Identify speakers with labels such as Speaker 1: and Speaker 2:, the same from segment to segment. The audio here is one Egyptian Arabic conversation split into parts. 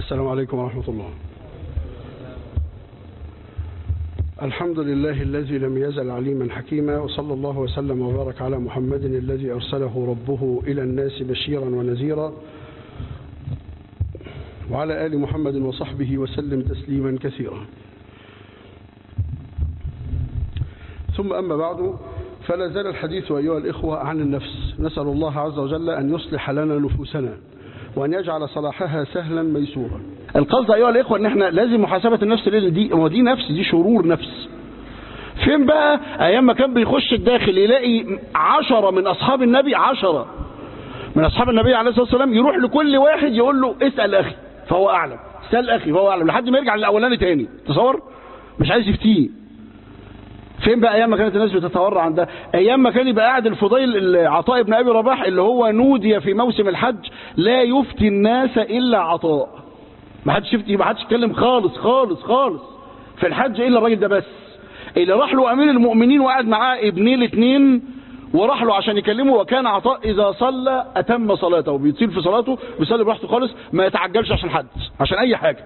Speaker 1: السلام عليكم ورحمة الله الحمد لله الذي لم يزل عليما حكيما وصلى الله وسلم وبارك على محمد الذي أرسله ربه إلى الناس بشيرا ونذيرا وعلى آل محمد وصحبه وسلم تسليما كثيرا ثم أما بعد فلا زال الحديث أيها الإخوة عن النفس نسأل الله عز وجل أن يصلح لنا نفوسنا وأن يجعل صلاحها سهلا ميسورا القصد أيها الإخوة أن احنا لازم محاسبة النفس لأن دي, دي نفس دي شرور نفس فين بقى أيام ما كان بيخش الداخل يلاقي عشرة من أصحاب النبي عشرة من أصحاب النبي عليه الصلاة والسلام يروح لكل واحد يقول له اسأل أخي فهو أعلم اسأل أخي فهو أعلم لحد ما يرجع للأولاني تاني تصور مش عايز يفتيه فين بقى ايام ما كانت الناس بتتورع عن ده ايام ما كان يبقى قاعد الفضيل عطاء بن ابي رباح اللي هو نودي في موسم الحج لا يفتي الناس الا عطاء ما حدش يفتي ما حدش يتكلم خالص خالص خالص في الحج الا الراجل ده بس اللي راح له امير المؤمنين وقعد معاه ابنيه الاثنين وراح له عشان يكلمه وكان عطاء اذا صلى اتم صلاته بيطيل في صلاته بيصلي براحته خالص ما يتعجلش عشان حد عشان اي حاجه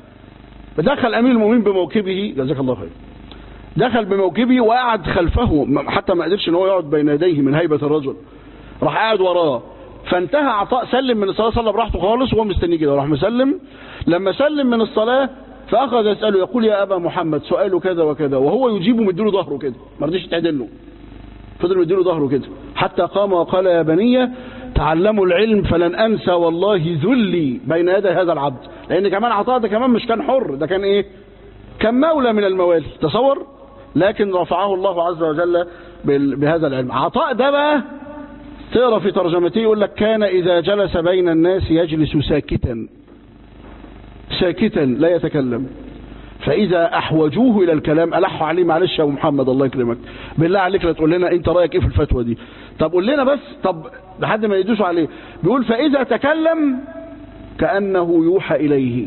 Speaker 1: دخل امير المؤمنين بموكبه جزاك الله خير دخل بموكبه وقعد خلفه حتى ما قدرش ان هو يقعد بين يديه من هيبة الرجل راح قاعد وراه فانتهى عطاء سلم من الصلاة صلى براحته خالص وهو مستني كده راح مسلم لما سلم من الصلاة فأخذ يسأله يقول يا أبا محمد سؤاله كذا وكذا وهو يجيبه مديله ظهره كده ما رضيش يتعدل له فضل مديله ظهره كده حتى قام وقال يا بني تعلموا العلم فلن أنسى والله ذلي بين يدي هذا العبد لأن كمان عطاء ده كمان مش كان حر ده كان إيه كان مولى من الموالي تصور لكن رفعه الله عز وجل بهذا العلم عطاء ده بقى تقرا في ترجمته يقول لك كان إذا جلس بين الناس يجلس ساكتا ساكتا لا يتكلم فإذا أحوجوه إلى الكلام ألحوا عليه معلش يا أبو محمد الله يكرمك بالله عليك لا تقول لنا أنت رأيك إيه في الفتوى دي طب قول لنا بس طب لحد ما يدوسوا عليه بيقول فإذا تكلم كأنه يوحى إليه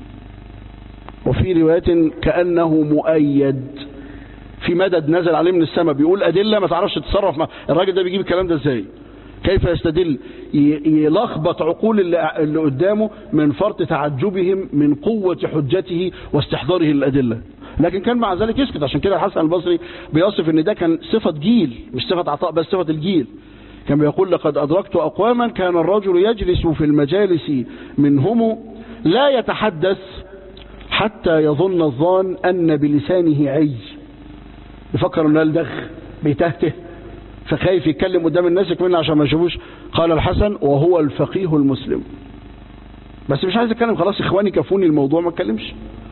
Speaker 1: وفي رواية كأنه مؤيد في مدد نزل عليه من السماء بيقول أدلة ما تعرفش تتصرف مع الراجل ده بيجيب الكلام ده ازاي كيف يستدل يلخبط عقول اللي قدامه من فرط تعجبهم من قوة حجته واستحضاره للأدلة لكن كان مع ذلك يسكت عشان كده الحسن البصري بيصف ان ده كان صفة جيل مش صفة عطاء بس صفة الجيل كان بيقول لقد أدركت أقواما كان الرجل يجلس في المجالس منهم لا يتحدث حتى يظن الظان أن بلسانه عي يفكر انه الدغ بيتهته فخايف يتكلم قدام الناس كمان عشان ما يشوفوش قال الحسن وهو الفقيه المسلم بس مش عايز اتكلم خلاص اخواني كفوني الموضوع ما اتكلمش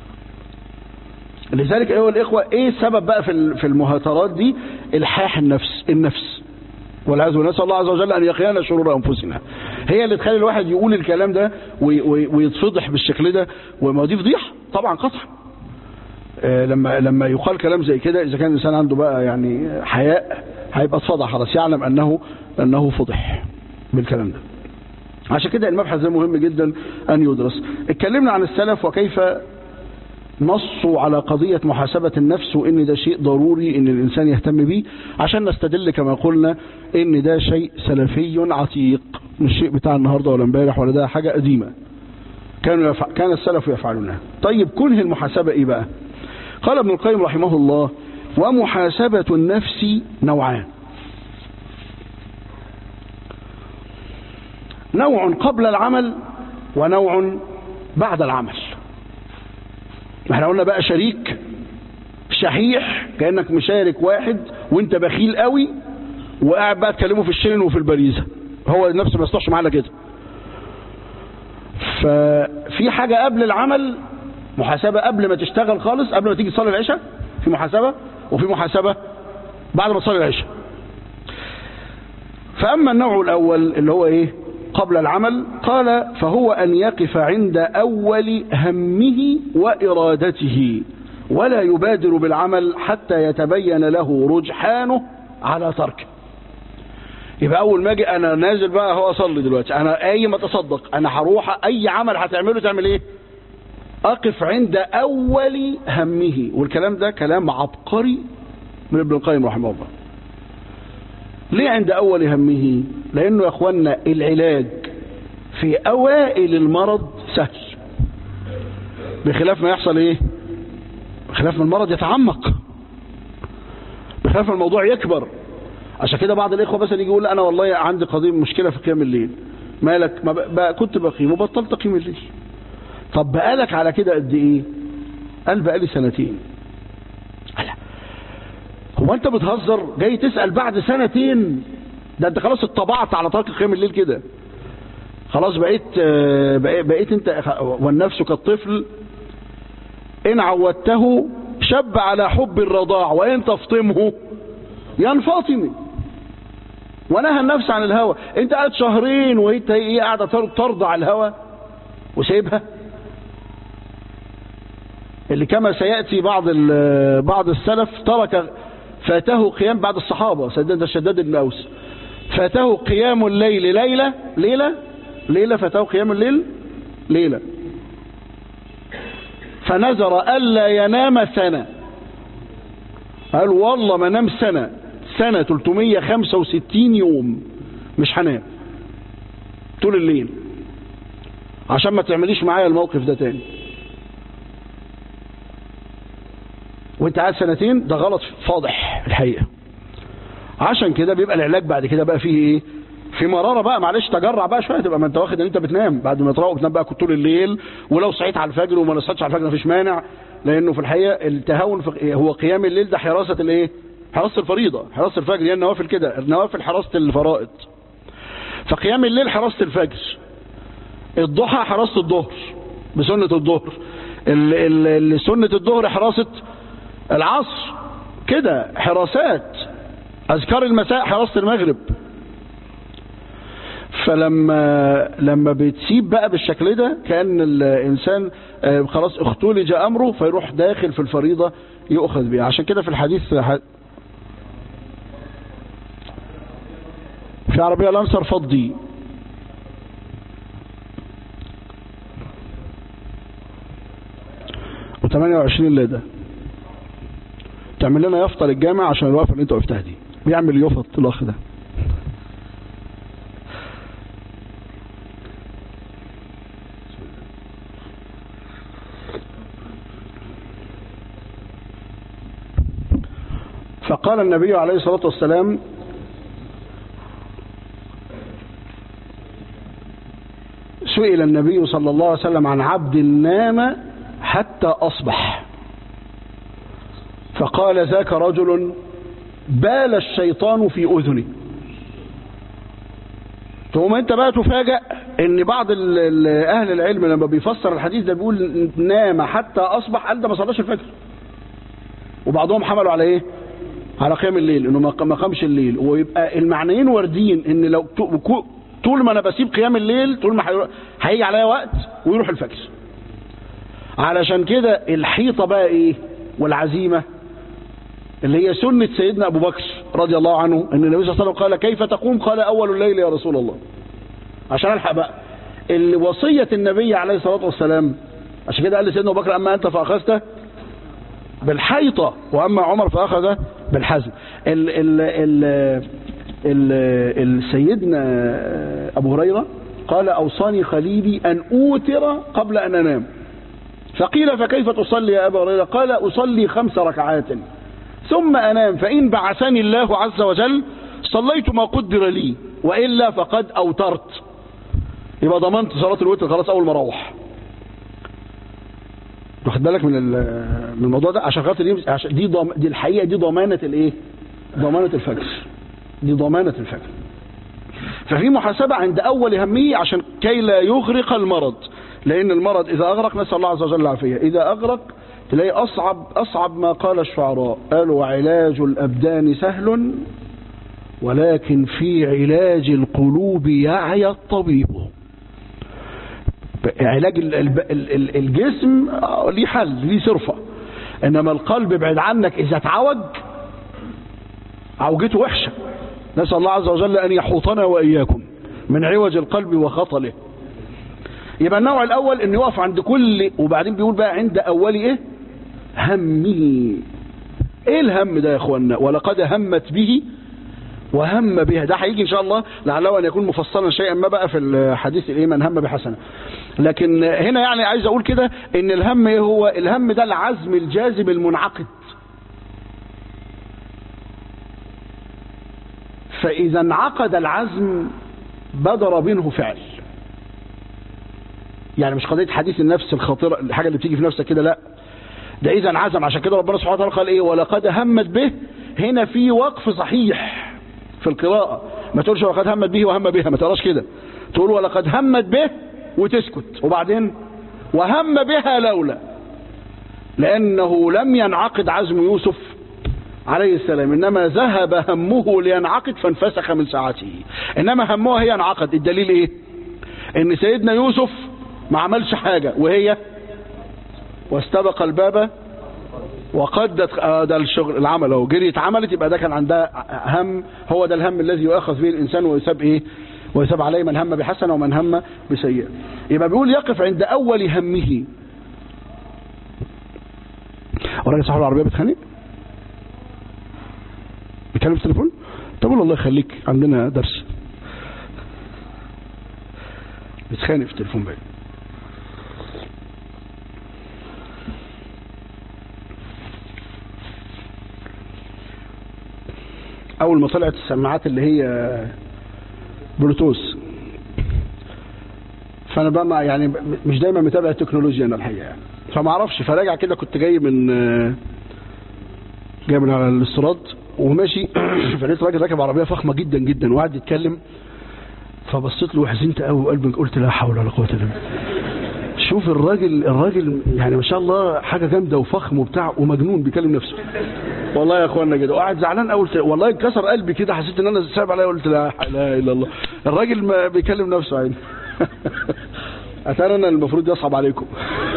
Speaker 1: لذلك ايها الاخوه ايه السبب بقى في في المهاترات دي الحاح النفس النفس والعياذ بالله نسال الله عز وجل ان يقينا شرور انفسنا هي اللي تخلي الواحد يقول الكلام ده ويتفضح بالشكل ده وما دي فضيحه طبعا قطعا لما لما يقال كلام زي كده اذا كان الانسان عنده بقى يعني حياء هيبقى اتفضح خلاص يعلم انه انه فضح بالكلام ده عشان كده المبحث ده مهم جدا ان يدرس اتكلمنا عن السلف وكيف نصوا على قضية محاسبة النفس وان ده شيء ضروري ان الانسان يهتم به عشان نستدل كما قلنا ان ده شيء سلفي عتيق مش شيء بتاع النهاردة ولا امبارح ولا ده حاجة قديمة كانوا يفع... كان السلف يفعلونها طيب كنه المحاسبة ايه بقى قال ابن القيم رحمه الله ومحاسبة النفس نوعان نوع قبل العمل ونوع بعد العمل احنا قلنا بقى شريك شحيح كأنك مشارك واحد وانت بخيل قوي وقاعد بقى تكلمه في الشلن وفي البريزة هو نفسه ما يصلحش معاه كده ففي حاجة قبل العمل محاسبة قبل ما تشتغل خالص قبل ما تيجي تصلي العشاء في محاسبة وفي محاسبة بعد ما تصلي العشاء فأما النوع الأول اللي هو إيه قبل العمل قال فهو أن يقف عند أول همه وإرادته ولا يبادر بالعمل حتى يتبين له رجحانه على تركه يبقى اول ما اجي انا نازل بقى هو اصلي دلوقتي انا قايم اتصدق انا هروح اي عمل هتعمله تعمل ايه أقف عند أول همه والكلام ده كلام عبقري من ابن القيم رحمه الله ليه عند أول همه لأنه يا أخوانا العلاج في أوائل المرض سهل بخلاف ما يحصل ايه بخلاف ما المرض يتعمق بخلاف الموضوع يكبر عشان كده بعض الاخوه مثلا يجي يقول انا والله عندي قضيه مشكله في قيام الليل مالك ما بقى كنت بقيم وبطلت اقيم الليل طب بقالك على كده قد ايه قال بقالي سنتين قال هو انت بتهزر جاي تسال بعد سنتين ده انت خلاص اتطبعت على ترك قيام الليل كده خلاص بقيت بقيت, بقيت انت والنفس كالطفل ان عودته شب على حب الرضاع وان تفطمه ينفطم ونهى النفس عن الهوى انت قاعد شهرين وهي هي قاعده ترضع الهوى وسايبها اللي كما سياتي بعض بعض السلف ترك فاته قيام بعد الصحابه سيدنا الشداد بن اوس فاته قيام الليل ليله ليله ليله فاته قيام الليل ليله فنذر الا ينام سنه قال والله ما نام سنه سنة 365 يوم مش هنام طول الليل عشان ما تعمليش معايا الموقف ده تاني وانت قاعد سنتين ده غلط فاضح الحقيقة عشان كده بيبقى العلاج بعد كده بقى فيه ايه في مرارة بقى معلش تجرع بقى شوية تبقى ما انت واخد ان انت بتنام بعد ما تروح بتنام بقى طول الليل ولو صحيت على الفجر وما نصحتش على الفجر مفيش مانع لانه في الحقيقة التهاون في هو قيام الليل ده حراسة الايه حراسة الفريضة حراسة الفجر هي النوافل كده النوافل حراسة الفرائض فقيام الليل حراسة الفجر الضحى حراسة الظهر بسنة الظهر سنة الظهر حراسة العصر كده حراسات أذكار المساء حراسة المغرب فلما لما بتسيب بقى بالشكل ده كان الانسان خلاص اختلج امره فيروح داخل في الفريضه يؤخذ بها عشان كده في الحديث في عربية الأنصر فضي وثمانية وعشرين ليدة تعمل لنا يافطة للجامع عشان الوقفة اللي انت وقفتها دي بيعمل يفط الأخ ده فقال النبي عليه الصلاة والسلام سئل النبي صلى الله عليه وسلم عن عبد نام حتى أصبح فقال ذاك رجل بال الشيطان في أذني ثم انت بقى تفاجأ ان بعض اهل العلم لما بيفسر الحديث ده بيقول نام حتى اصبح قال ده ما صلاش الفجر وبعضهم حملوا على ايه على قيام الليل انه ما قامش الليل ويبقى المعنيين واردين ان لو طول ما انا بسيب قيام الليل طول ما هيجي عليا وقت ويروح الفجر علشان كده الحيطة بقى ايه والعزيمة اللي هي سنة سيدنا ابو بكر رضي الله عنه ان النبي صلى الله عليه وسلم قال كيف تقوم قال اول الليل يا رسول الله عشان الحق بقى اللي وصية النبي عليه الصلاة والسلام عشان كده قال لسيدنا ابو بكر اما انت فاخذت بالحيطة واما عمر فاخذ بالحزم ال ال ال السيدنا أبو هريرة قال أوصاني خليلي أن أوتر قبل أن أنام فقيل فكيف تصلي يا أبا هريرة قال أصلي خمس ركعات ثم أنام فإن بعثني الله عز وجل صليت ما قدر لي وإلا فقد أوترت يبقى ضمنت صلاة الوتر خلاص أول ما أروح واخد بالك من من الموضوع ده عشان خاطر دي عشان دي ضم... دي الحقيقه دي ضمانه الايه؟ ضمانه الفجر دي ضمانه الفجر ففي محاسبه عند اول هميه عشان كي لا يغرق المرض لان المرض اذا اغرق نسال الله عز وجل العافيه اذا اغرق تلاقي اصعب اصعب ما قال الشعراء قالوا وعلاج الابدان سهل ولكن في علاج القلوب يعي الطبيب علاج الجسم ليه حل ليه صرفة انما القلب بعد عنك اذا اتعوج عوجته وحشة نسأل الله عز وجل ان يحوطنا واياكم من عوج القلب وخطله يبقى النوع الاول انه يقف عند كل وبعدين بيقول بقى عند اول ايه همه ايه الهم ده يا اخوانا ولقد همت به وهم بها ده هيجي ان شاء الله لعله ان يكون مفصلا شيئا ما بقى في الحديث الايه من هم بحسنه لكن هنا يعني عايز اقول كده ان الهم ايه هو الهم ده العزم الجازم المنعقد فاذا انعقد العزم بدر منه فعل يعني مش قضيه حديث النفس الخاطره الحاجه اللي بتيجي في نفسك كده لا ده اذا عزم عشان كده ربنا سبحانه وتعالى قال ايه ولقد همت به هنا في وقف صحيح في القراءة ما تقولش ولقد همت به وهم بها ما تقراش كده تقول ولقد همت به وتسكت وبعدين وهم بها لولا لأنه لم ينعقد عزم يوسف عليه السلام إنما ذهب همه لينعقد فانفسخ من ساعته إنما همه هي انعقد الدليل إيه إن سيدنا يوسف ما عملش حاجة وهي واستبق الباب وقدت آه ده الشغل العمل اهو جريت عملت يبقى ده كان عندها هم هو ده الهم الذي يؤخذ به الانسان ويساب ايه ويساب عليه من هم بحسنه ومن هم بسيئه يبقى بيقول يقف عند اول همه وراجل صاحب العربيه بتخانق بيتكلم في التليفون طب قول الله يخليك عندنا درس بتخانق في التليفون باين اول ما طلعت السماعات اللي هي بلوتوث فانا بقى ما يعني مش دايما متابع التكنولوجيا انا الحقيقه يعني فما اعرفش فراجع كده كنت جاي من جاي من على الاستراد وماشي فلقيت راجل راكب عربيه فخمه جدا جدا وقعد يتكلم فبصيت له وحزنت قوي وقلبي قلت لا حول ولا قوه الا بالله شوف الراجل الراجل يعني ما شاء الله حاجه جامده وفخم وبتاع ومجنون بيكلم نفسه والله يا اخوانا كده وقاعد زعلان قوي والله اتكسر قلبي كده حسيت ان انا صعب عليا قلت لا اله الا الله الراجل ما بيكلم نفسه عيني اتارى انا المفروض يصعب عليكم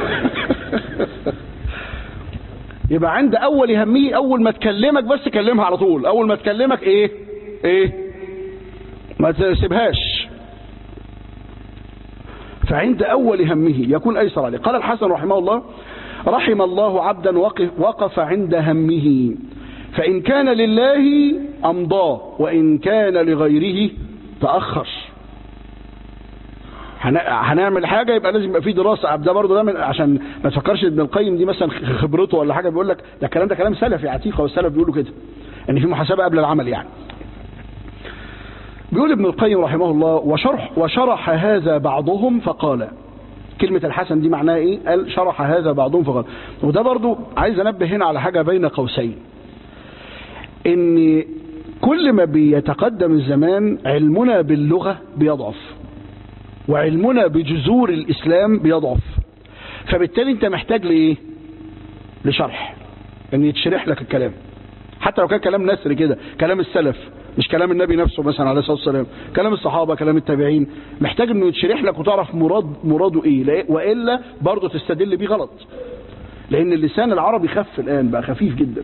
Speaker 1: يبقى عند اول همه اول ما تكلمك بس كلمها على طول اول ما تكلمك ايه ايه ما تسيبهاش فعند اول همه يكون ايسر عليه قال الحسن رحمه الله رحم الله عبدا وقف, وقف عند همه فإن كان لله أمضاه وإن كان لغيره تأخر هنعمل حاجة يبقى لازم يبقى في دراسة ده برضه ده من عشان ما تفكرش ابن القيم دي مثلا خبرته ولا حاجة بيقول لك ده الكلام ده كلام سلفي عتيقة والسلف بيقولوا كده ان في محاسبة قبل العمل يعني بيقول ابن القيم رحمه الله وشرح وشرح هذا بعضهم فقال كلمة الحسن دي معناها ايه قال شرح هذا بعضهم فقال وده برضو عايز انبه هنا على حاجة بين قوسين ان كل ما بيتقدم الزمان علمنا باللغة بيضعف وعلمنا بجذور الاسلام بيضعف فبالتالي انت محتاج لايه لشرح ان يتشرح لك الكلام حتى لو كان كلام نسر كده كلام السلف مش كلام النبي نفسه مثلا عليه الصلاه والسلام كلام الصحابه كلام التابعين محتاج انه يتشرح لك وتعرف مراد مراده ايه والا برضه تستدل بيه غلط لان اللسان العربي خف الان بقى خفيف جدا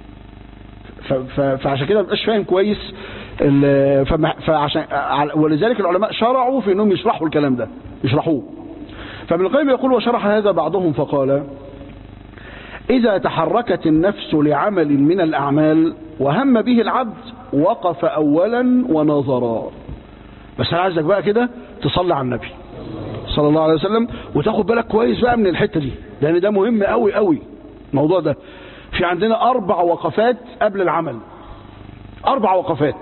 Speaker 1: فعشان كده ما بقاش فاهم كويس فعشان ولذلك العلماء شرعوا في انهم يشرحوا الكلام ده يشرحوه فابن القيم يقول وشرح هذا بعضهم فقال إذا تحركت النفس لعمل من الأعمال وهم به العبد وقف أولا ونظرا بس أنا عايزك بقى كده تصلي على النبي صلى الله عليه وسلم وتاخد بالك كويس بقى من الحتة دي لأن ده مهم قوي قوي الموضوع ده في عندنا أربع وقفات قبل العمل أربع وقفات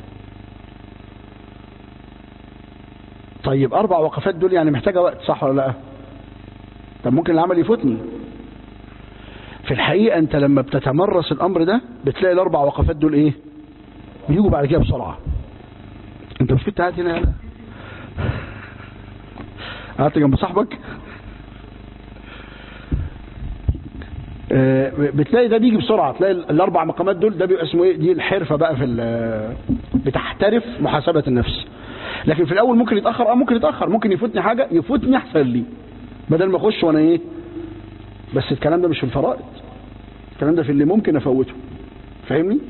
Speaker 1: طيب أربع وقفات دول يعني محتاجة وقت صح ولا لا طب ممكن العمل يفوتني في الحقيقة انت لما بتتمرس الامر ده بتلاقي الاربع وقفات دول ايه بيجوا بعد كده بسرعة انت مش كنت قاعد هنا يلا قعدت جنب صاحبك آه بتلاقي ده بيجي بسرعة تلاقي الاربع مقامات دول ده بيبقى اسمه ايه دي الحرفة بقى في بتحترف محاسبة النفس لكن في الاول ممكن يتأخر اه ممكن يتأخر ممكن يفوتني حاجة يفوتني احسن لي بدل ما اخش وانا ايه بس الكلام ده مش في الفرائض الكلام ده في اللي ممكن افوته فاهمني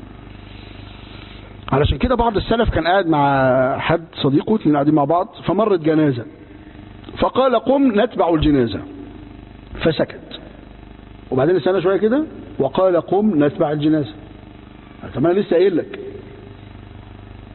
Speaker 1: علشان كده بعض السلف كان قاعد مع حد صديقه اتنين قاعدين مع بعض فمرت جنازة فقال قم نتبع الجنازة فسكت وبعدين استنى شوية كده وقال قم نتبع الجنازة طب انا لسه قايل لك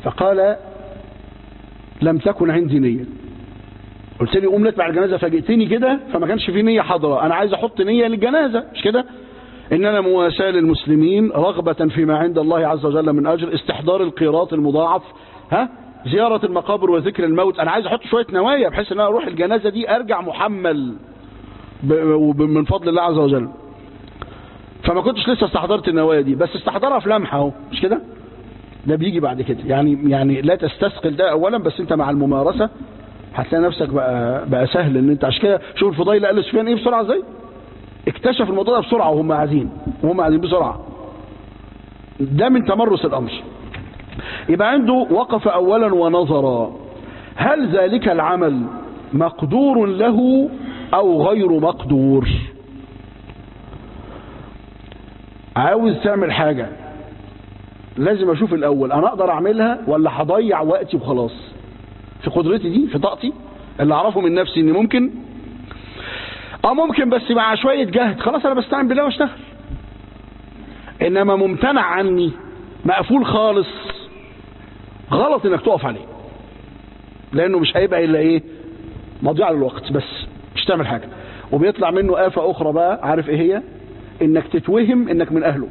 Speaker 1: فقال لم تكن عندي نية قلت لي قوم نتبع الجنازة فاجئتني كده فما كانش في نية حاضرة أنا عايز أحط نية للجنازة مش كده إن أنا مواساة للمسلمين رغبة فيما عند الله عز وجل من أجر استحضار القيراط المضاعف ها زيارة المقابر وذكر الموت أنا عايز أحط شوية نوايا بحيث إن أنا أروح الجنازة دي أرجع محمل من فضل الله عز وجل فما كنتش لسه استحضرت النوايا دي بس استحضرها في لمحة اهو مش كده ده بيجي بعد كده يعني يعني لا تستثقل ده اولا بس انت مع الممارسه هتلاقي نفسك بقى بقى سهل ان انت عشان كده شوف الفضيل قال لسفيان ايه بسرعه ازاي اكتشف الموضوع ده بسرعه وهم قاعدين وهم قاعدين بسرعه ده من تمرس الامر يبقى عنده وقف اولا ونظر هل ذلك العمل مقدور له او غير مقدور عاوز تعمل حاجة لازم اشوف الاول انا اقدر اعملها ولا هضيع وقتي وخلاص في قدرتي دي في طاقتي اللي اعرفه من نفسي ان ممكن اه ممكن بس مع شوية جهد خلاص انا بستعين بالله واشتغل انما ممتنع عني مقفول خالص غلط انك تقف عليه لانه مش هيبقى الا ايه مضيع للوقت بس مش تعمل حاجة وبيطلع منه آفة أخرى بقى عارف إيه هي إنك تتوهم إنك من أهله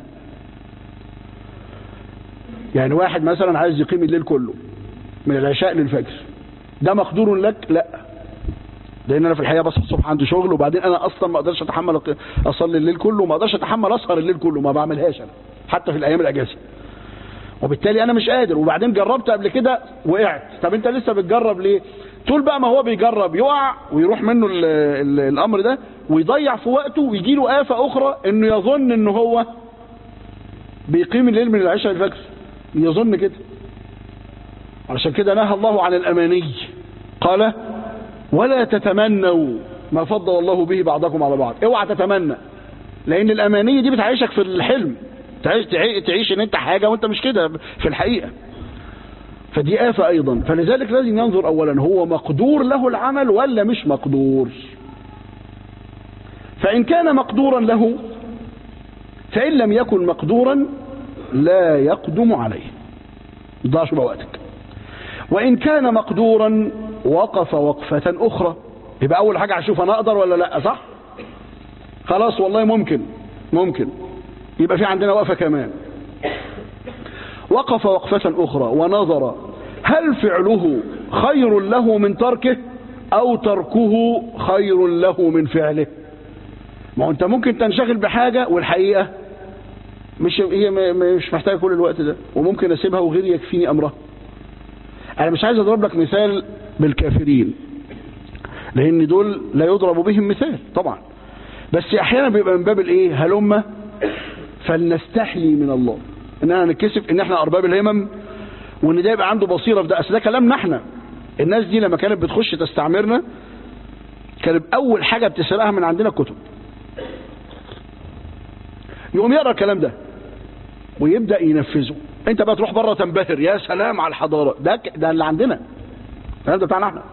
Speaker 1: يعني واحد مثلا عايز يقيم الليل كله من العشاء للفجر ده مقدور لك لا لان انا في الحقيقه بصحى الصبح عندي شغل وبعدين انا اصلا ما اقدرش اتحمل اصلي الليل كله وما اقدرش اتحمل اسهر الليل كله ما بعملهاش انا حتى في الايام الاجازه وبالتالي انا مش قادر وبعدين جربت قبل كده وقعت طب انت لسه بتجرب ليه طول بقى ما هو بيجرب يقع ويروح منه ال ال الامر ده ويضيع في وقته ويجي له آفة اخرى انه يظن ان هو بيقيم الليل من العشاء للفجر يظن كده عشان كده نهى الله عن الاماني قال ولا تتمنوا ما فضل الله به بعضكم على بعض اوعى تتمنى لان الامانيه دي بتعيشك في الحلم تعيش تعيش ان انت حاجه وانت مش كده في الحقيقه فدي آفة أيضا فلذلك لازم ينظر أولا هو مقدور له العمل ولا مش مقدور فإن كان مقدورا له فإن لم يكن مقدورا لا يقدم عليه ضاعش بوقتك وإن كان مقدورا وقف وقفة أخرى يبقى أول حاجة هشوف أنا أقدر ولا لا صح خلاص والله ممكن ممكن يبقى في عندنا وقفة كمان وقف وقفة أخرى ونظر هل فعله خير له من تركه أو تركه خير له من فعله ما هو أنت ممكن تنشغل بحاجة والحقيقة مش هي مش محتاجة كل الوقت ده وممكن أسيبها وغيري يكفيني أمرها أنا مش عايز أضرب لك مثال بالكافرين لأن دول لا يضرب بهم مثال طبعا بس أحيانا بيبقى من باب الإيه هلمة فلنستحيي من الله اننا نتكسف ان احنا ارباب الهمم وان ده يبقى عنده بصيره في ده اصل ده كلامنا احنا الناس دي لما كانت بتخش تستعمرنا كانت اول حاجه بتسرقها من عندنا الكتب يقوم يقرا الكلام ده ويبدا ينفذه انت بقى تروح بره تنبهر يا سلام على الحضاره ده ده اللي عندنا الكلام ده بتاعنا احنا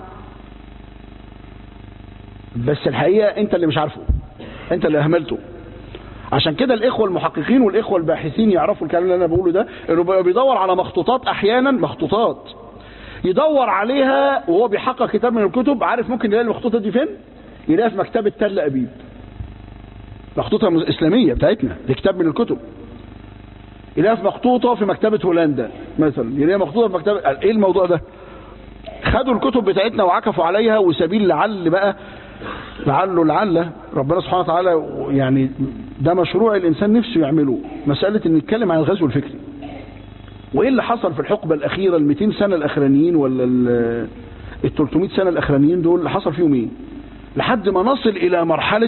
Speaker 1: بس الحقيقه انت اللي مش عارفه انت اللي اهملته عشان كده الاخوه المحققين والاخوه الباحثين يعرفوا الكلام اللي انا بقوله ده انه بيدور على مخطوطات احيانا مخطوطات يدور عليها وهو بيحقق كتاب من الكتب عارف ممكن يلاقي المخطوطه دي فين يلاقيها في مكتبه تل ابيب مخطوطه اسلاميه بتاعتنا دي كتاب من الكتب يلاقيها في مخطوطه في مكتبه هولندا مثلا يلاقيها مخطوطه في مكتبه ايه الموضوع ده خدوا الكتب بتاعتنا وعكفوا عليها وسبيل لعل بقى لعله لعله ربنا سبحانه وتعالى يعني ده مشروع الإنسان نفسه يعمله مسألة أن نتكلم عن الغزو الفكري وإيه اللي حصل في الحقبة الأخيرة ال 200 سنة الأخرانيين ولا ال 300 سنة الأخرانيين دول اللي حصل فيهم إيه لحد ما نصل إلى مرحلة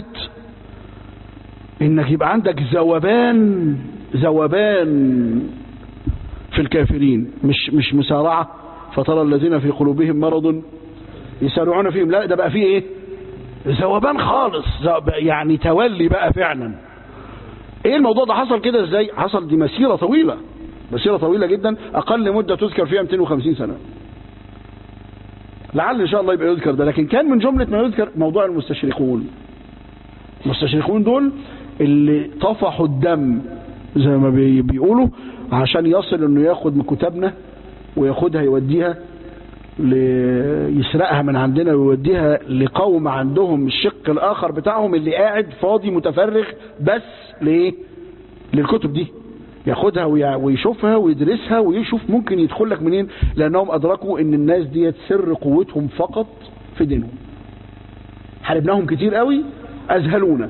Speaker 1: إنك يبقى عندك ذوبان ذوبان في الكافرين مش مش مسارعة فترى الذين في قلوبهم مرض يسارعون فيهم لا ده بقى فيه ايه ذوبان خالص يعني تولي بقى فعلا ايه الموضوع ده حصل كده ازاي حصل دي مسيرة طويلة مسيرة طويلة جدا اقل مدة تذكر فيها 250 سنة لعل ان شاء الله يبقى يذكر ده لكن كان من جملة ما يذكر موضوع المستشرقون المستشرقون دول اللي طفحوا الدم زي ما بيقولوا عشان يصل انه ياخد من كتابنا
Speaker 2: وياخدها يوديها ل- يسرقها من عندنا ويوديها لقوم عندهم الشق الاخر بتاعهم اللي قاعد فاضي متفرغ بس ليه للكتب دي ياخدها ويع- ويشوفها ويدرسها ويشوف ممكن يدخل لك منين لانهم ادركوا ان الناس ديت سر قوتهم فقط في دينهم حاربناهم كتير قوي اذهلونا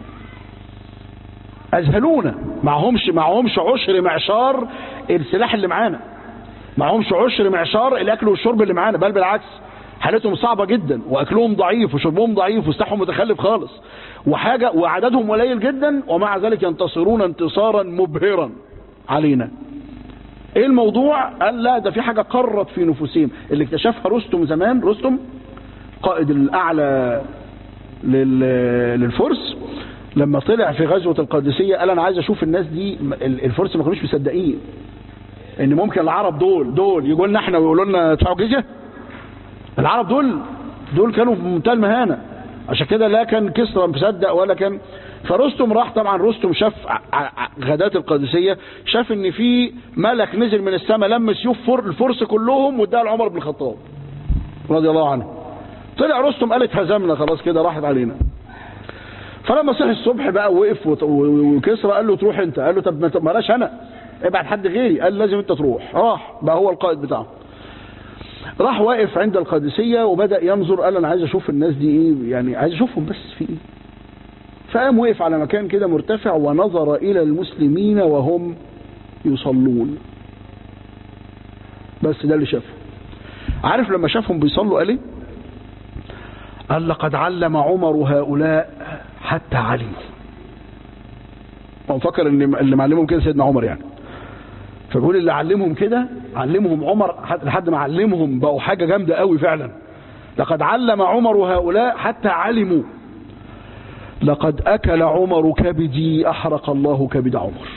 Speaker 2: اذهلونا معهمش معهمش عشر معشار السلاح اللي معانا معهمش عشر معشار الاكل والشرب اللي معانا بل بالعكس حالتهم صعبة جدا واكلهم ضعيف وشربهم ضعيف وسلاحهم متخلف خالص وحاجة وعددهم قليل جدا ومع ذلك ينتصرون انتصارا مبهرا علينا ايه الموضوع قال لا ده في حاجة قرت في نفوسهم اللي اكتشفها رستم زمان رستم قائد الاعلى لل- للفرس لما طلع في غزوة القادسية قال انا عايز اشوف الناس دي ال- الفرس ما كانوش مصدقين ان ممكن العرب دول دول يقول لنا احنا ويقولوا لنا ادفعوا جزيه العرب دول دول كانوا في منتهى المهانه عشان كده لا كان كسرى مصدق ولا كان فرستم راح طبعا رستم شاف ع- ع- غدات القادسيه شاف ان في ملك نزل من السماء لم سيوف فر الفرس كلهم واداها لعمر بن الخطاب رضي الله عنه طلع رستم قال اتهزمنا خلاص كده راحت علينا فلما صحي الصبح بقى وقف وط- و- وكسرى قال له تروح انت قال له طب ما ت- بلاش انا ابعت حد غيري قال لازم انت تروح راح بقى هو القائد بتاعه راح واقف عند القادسية وبدأ ينظر قال انا عايز اشوف الناس دي ايه يعني عايز اشوفهم بس في ايه فقام وقف على مكان كده مرتفع ونظر الى المسلمين وهم يصلون بس ده اللي شافه عارف لما شافهم بيصلوا قال ايه قال لقد علم عمر هؤلاء حتى علموا هو مفكر ان اللي معلمهم كده سيدنا عمر يعني فبيقول اللي علمهم كده علمهم عمر حت- لحد ما علمهم بقوا حاجة جامدة قوي فعلا لقد علم عمر هؤلاء حتى علموا لقد أكل عمر كبدي أحرق الله كبد عمر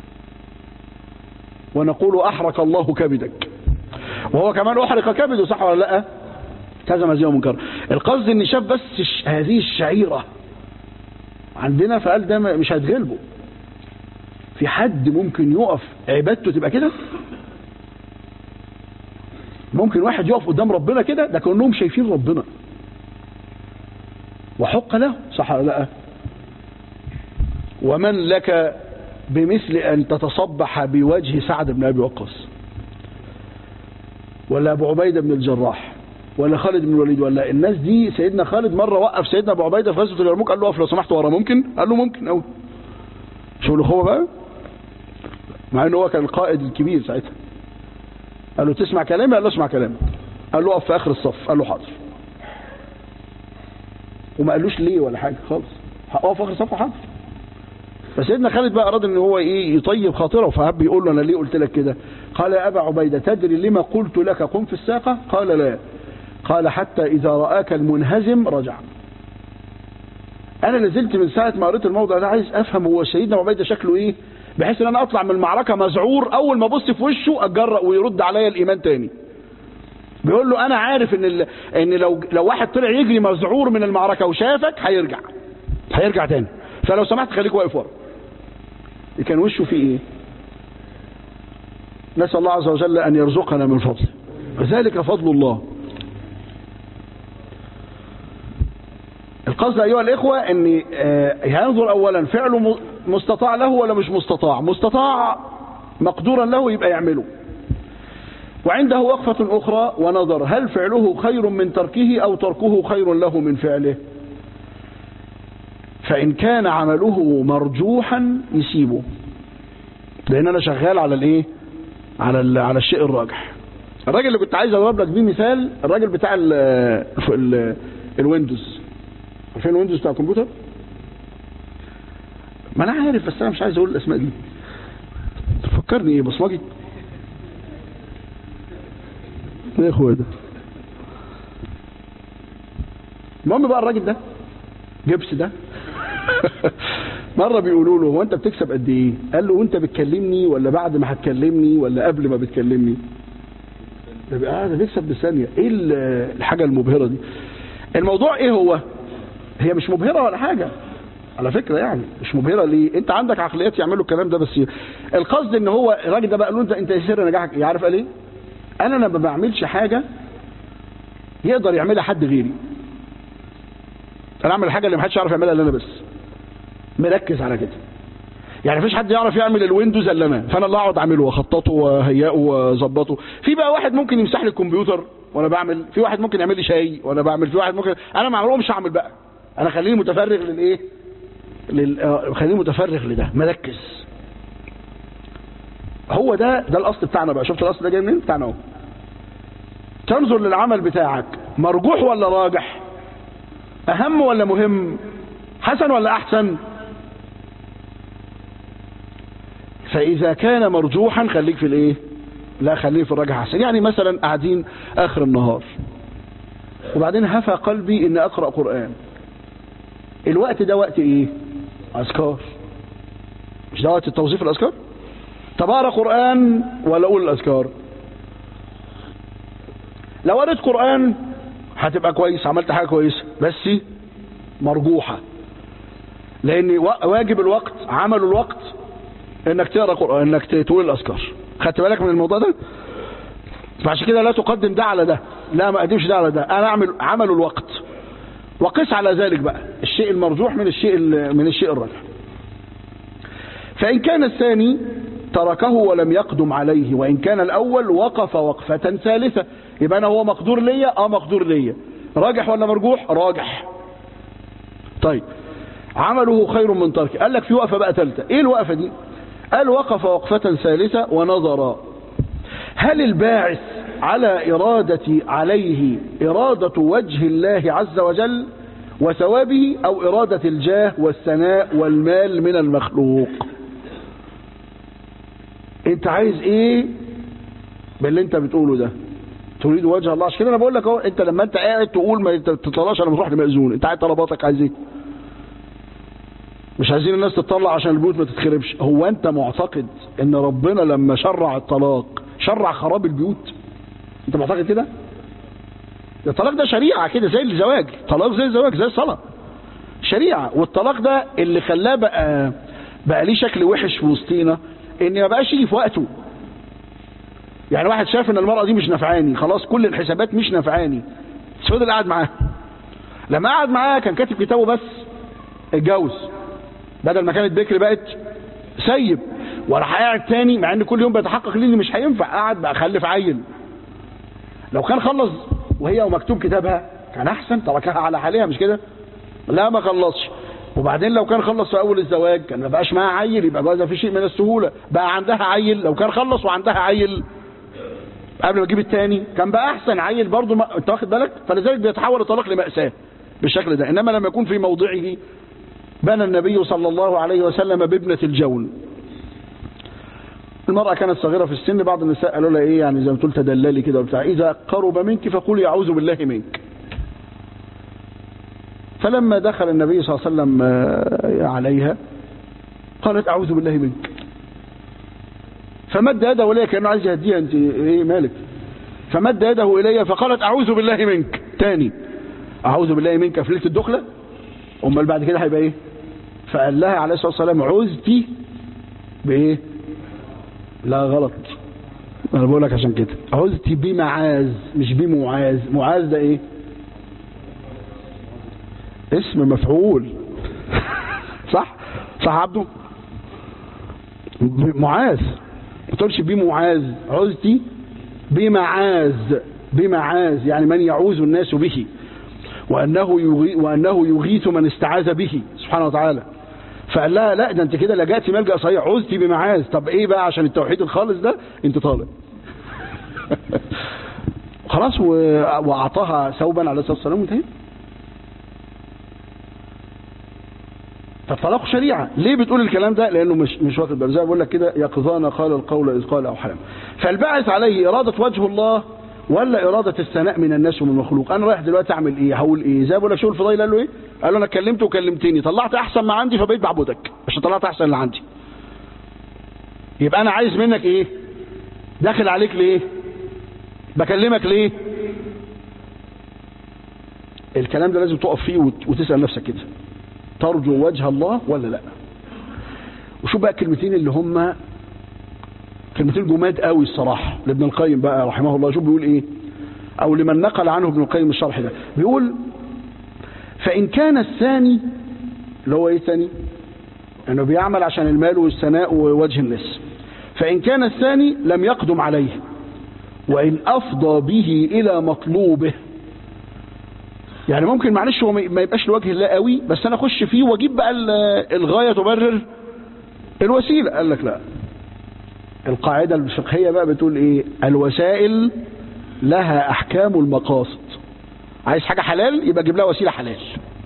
Speaker 2: ونقول أحرق الله كبدك وهو كمان أحرق كبده صح ولا لا كذا مزيه ومنكر القصد ان شاف بس الش- هذه الشعيرة عندنا فقال ده م- مش هتغلبه في حد ممكن يقف عبادته تبقى كده ممكن واحد يقف قدام ربنا كده ده كأنهم شايفين ربنا وحق له صح ولا لا ومن لك بمثل أن تتصبح بوجه سعد بن أبي وقاص ولا أبو عبيدة بن الجراح ولا خالد بن الوليد ولا الناس دي سيدنا خالد مرة وقف سيدنا أبو عبيدة في غزوة اليرموك قال له اقف لو سمحت ورا ممكن قال له ممكن أوي شو الأخوة بقى مع انه هو كان القائد الكبير ساعتها قال له تسمع كلامي قال له اسمع كلامي قال له اقف في اخر الصف قال له حاضر وما قالوش ليه ولا حاجه خالص اقف في اخر الصف حاضر فسيدنا خالد بقى اراد ان هو ايه يطيب خاطره فهب يقول له انا ليه قلت لك كده قال يا ابا عبيده تدري لما قلت لك قم في الساقه قال لا قال حتى اذا راك المنهزم رجع انا نزلت من ساعه ما قريت الموضوع ده عايز افهم هو سيدنا عبيده شكله ايه بحيث ان انا اطلع من المعركه مذعور اول ما ابص في وشه اتجرأ ويرد عليا الايمان تاني بيقول له انا عارف ان ال... ان لو لو واحد طلع يجري مذعور من المعركه وشافك هيرجع هيرجع تاني فلو سمحت خليك واقف ورا كان وشه فيه ايه نسال الله عز وجل ان يرزقنا من فضله وذلك فضل الله القصد أيها الإخوة أن آه، هينظر أولا فعله م- مستطاع له ولا مش مستطاع مستطاع مقدورا له يبقى يعمله وعنده وقفة أخرى ونظر هل فعله خير من تركه أو تركه خير له من فعله فإن كان عمله مرجوحا يسيبه لأن أنا شغال على الإيه على ال- على الشيء الراجح الراجل اللي كنت عايز اضرب لك بيه مثال الراجل بتاع ال ال الويندوز عارفين الويندوز بتاع الكمبيوتر ما انا عارف بس انا مش عايز اقول الاسماء دي فكرني ايه بصمجي ايه يا اخويا ده المهم بقى الراجل ده جبس ده مرة بيقولوا له هو انت بتكسب قد ايه قال له وانت بتكلمني ولا بعد ما هتكلمني ولا قبل ما بتكلمني ده بقى ده بيكسب بالثانية ايه ال- الحاجة المبهرة دي الموضوع ايه هو هي مش مبهرة ولا حاجة على فكرة يعني مش مبهرة ليه انت عندك عقليات يعملوا الكلام ده بس القصد ان هو الراجل ده بقى له انت انت إيه سر نجاحك إيه؟ عارف قال ايه انا ما بعملش حاجه يقدر يعملها حد غيري انا اعمل الحاجه اللي محدش يعرف يعملها الا انا بس مركز على كده يعني مفيش حد يعرف يعمل الويندوز الا انا فانا اللي اقعد اعمله واخططه وهيئه واظبطه في بقى واحد ممكن يمسح لي الكمبيوتر وانا بعمل في واحد ممكن يعمل لي شاي وانا بعمل في واحد ممكن انا ما اعملهمش اعمل بقى انا خليني متفرغ للايه لل... آه، خليني متفرغ لده مركز هو ده ده الاصل بتاعنا بقى شفت الاصل ده جاي منين بتاعنا اهو تنظر للعمل بتاعك مرجوح ولا راجح اهم ولا مهم حسن ولا احسن فاذا كان مرجوحا خليك في الايه لا خليه في الراجح احسن يعني مثلا قاعدين اخر النهار وبعدين هفى قلبي ان اقرا قران الوقت ده وقت ايه اذكار مش ده وقت التوظيف الاذكار طب اقرا قران ولا اقول الاذكار لو قريت قران هتبقى كويس عملت حاجه كويسه بس مرجوحه لان وا- واجب الوقت عمل الوقت انك تقرا قران انك تقول الاذكار خدت بالك من الموضوع ده فعشان كده لا تقدم ده على ده لا ما اقدمش ده على ده انا اعمل عمل الوقت وقس على ذلك بقى الشيء المرجوح من الشيء ال- من الشيء الراجح فإن كان الثاني تركه ولم يقدم عليه وإن كان الأول وقف وقفة ثالثة يبقى أنا هو مقدور ليا اه مقدور ليا راجح ولا مرجوح راجح طيب عمله خير من تركه قال لك في وقفة بقى ثالثة ايه الوقفة دي قال وقف وقفة ثالثة ونظر هل الباعث على إرادة عليه إرادة وجه الله عز وجل وثوابه أو إرادة الجاه والثناء والمال من المخلوق انت عايز ايه باللي انت بتقوله ده تريد وجه الله عشان كده انا بقول لك اهو انت لما انت قاعد تقول ما تطلعش انا بروح لمأذون انت قاعد طلباتك عايز ايه مش عايزين الناس تطلع عشان البيوت ما تتخربش هو انت معتقد ان ربنا لما شرع الطلاق شرع خراب البيوت انت معتقد كده الطلاق ده شريعة كده زي الزواج طلاق زي الزواج زي الصلاة شريعة والطلاق ده اللي خلاه بقى بقى ليه شكل وحش في وسطينا ان ما بقاش يجي في وقته يعني واحد شاف ان المرأة دي مش نفعاني خلاص كل الحسابات مش نفعاني بس فضل قاعد معاها لما قعد معاها كان كاتب كتابه بس اتجوز بدل ما كانت بكر بقت سيب وراح قاعد تاني مع ان كل يوم بيتحقق لي ان مش هينفع قعد بقى خلف عيل لو كان خلص وهي ومكتوب كتابها كان احسن تركها على حالها مش كده لا ما خلصش وبعدين لو كان خلص في اول الزواج كان ما بقاش معاها عيل يبقى جوازها في شيء من السهوله بقى عندها عيل لو كان خلص وعندها عيل قبل ما تجيب التاني كان بقى احسن عيل برضه ما... انت واخد بالك فلذلك بيتحول الطلاق لمأساة بالشكل ده انما لما يكون في موضعه بنى النبي صلى الله عليه وسلم بابنة الجون المرأة كانت صغيرة في السن بعض النساء قالوا لها ايه يعني زي ما تقول تدللي كده وبتاع اذا قرب منك فقولي اعوذ بالله منك فلما دخل النبي صلى الله عليه وسلم آه، عليها قالت اعوذ بالله منك فمد يده اليها كانه عايز يهديها انت ايه مالك فمد يده الي فقالت اعوذ بالله منك تاني اعوذ بالله منك في ليله الدخله امال بعد كده هيبقى ايه فقال لها عليه الصلاه والسلام عوزتي بايه لا غلط انا بقول لك عشان كده عوزتي بمعاذ مش بمعاذ معاذ ده ايه اسم مفعول صح صح عبده معاذ ما تقولش بمعاذ عوزتي بمعاذ بمعاذ يعني من يعوذ الناس به وأنه يغي وأنه يغيث من استعاذ به سبحانه وتعالى فقال لها لا ده انت كده لجأتي ملجأ صحيح عوزتي بمعاذ طب ايه بقى عشان التوحيد الخالص ده انت طالق خلاص و... واعطاها ثوبا عليه الصلاه والسلام وانتهى فالطلاق شريعة ليه بتقول الكلام ده لانه مش مش واخد باله زي ما بقول لك كده يقظان قال القول اذ قال او حلم فالباعث عليه اراده وجه الله ولا اراده الثناء من الناس ومن المخلوق انا رايح دلوقتي اعمل ايه هقول ايه زي ما بقول لك شوف الفضيل قال له ايه قال له انا اتكلمت وكلمتني طلعت احسن ما عندي فبقيت بعبدك عشان طلعت احسن اللي عندي يبقى انا عايز منك ايه داخل عليك ليه بكلمك ليه الكلام ده لازم تقف فيه وت- وتسال نفسك كده ترجو وجه الله ولا لا وشوف بقى الكلمتين اللي هم كلمتين جماد قوي الصراحة لابن القيم بقى رحمه الله شوف بيقول ايه او لمن نقل عنه ابن القيم الشرح ده بيقول فإن كان الثاني اللي هو ايه ثاني انه بيعمل عشان المال والثناء ووجه الناس فإن كان الثاني لم يقدم عليه وإن أفضى به إلى مطلوبه يعني ممكن معلش هو ما يبقاش لوجه الله قوي بس أنا أخش فيه وأجيب بقى الغاية تبرر الوسيلة قال لك لا القاعدة الفقهية بقى بتقول إيه الوسائل لها أحكام المقاصد عايز حاجة حلال يبقى جيب لها وسيلة حلال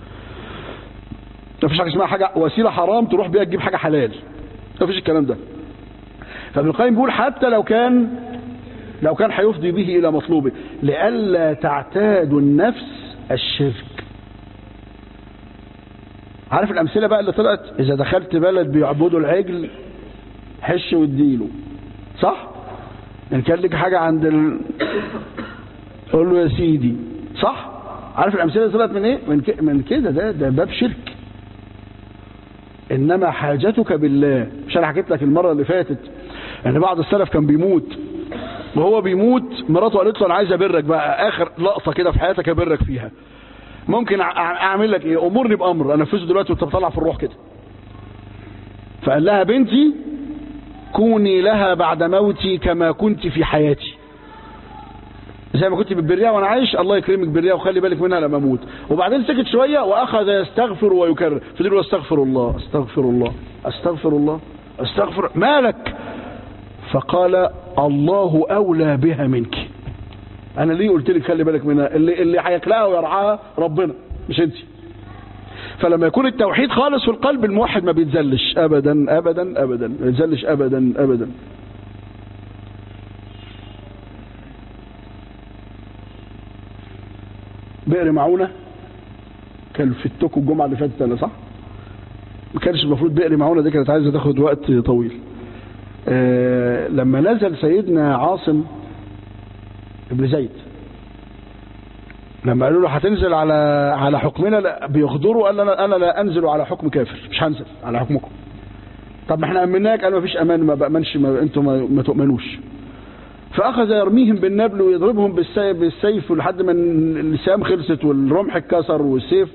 Speaker 2: ما فيش حاجة اسمها حاجة وسيلة حرام تروح بيها تجيب حاجة حلال ما فيش الكلام ده فابن القيم بيقول حتى لو كان لو كان هيفضي به إلى مطلوبه لئلا تعتاد النفس الشرك عارف الأمثلة بقى اللي طلعت إذا دخلت بلد بيعبدوا العجل حش واديله صح إن كان لك حاجة عند ال... قول له يا سيدي صح عارف الأمثلة اللي طلعت من إيه من, ك... من كده ده ده باب شرك إنما حاجتك بالله مش أنا حكيت لك المرة اللي فاتت ان بعض السلف كان بيموت وهو بيموت مراته قالت له انا عايز ابرك بقى اخر لقطه كده في حياتك ابرك فيها ممكن اعمل لك ايه امرني بامر انفذه دلوقتي وانت بتطلع في الروح كده فقال لها بنتي كوني لها بعد موتي كما كنت في حياتي زي ما كنت بتبريها وانا عايش الله يكرمك بريها وخلي بالك منها لما اموت وبعدين سكت شويه واخذ يستغفر ويكرر فضل استغفر الله استغفر الله استغفر الله استغفر مالك فقال الله أولى بها منك أنا ليه قلت لك خلي بالك منها اللي, اللي هيخلقها ويرعاها ربنا مش انت فلما يكون التوحيد خالص في القلب الموحد ما بيتزلش أبدا أبدا أبدا ما بيتزلش أبدا أبدا بئر معونة كان في التوكو الجمعة اللي فاتت أنا صح ما كانش المفروض بئر معونة دي كانت عايزة تاخد وقت طويل آه لما نزل سيدنا عاصم ابن زيد لما قالوا له هتنزل على على حكمنا لا بيغدروا قال انا انا لا انزل على حكم كافر مش هنزل على حكمكم طب ما احنا امناك قال ما فيش امان ما بامنش ما انتم ما, ما تؤمنوش فاخذ يرميهم بالنبل ويضربهم بالسيف بالسيف لحد ما اللسام خلصت والرمح اتكسر والسيف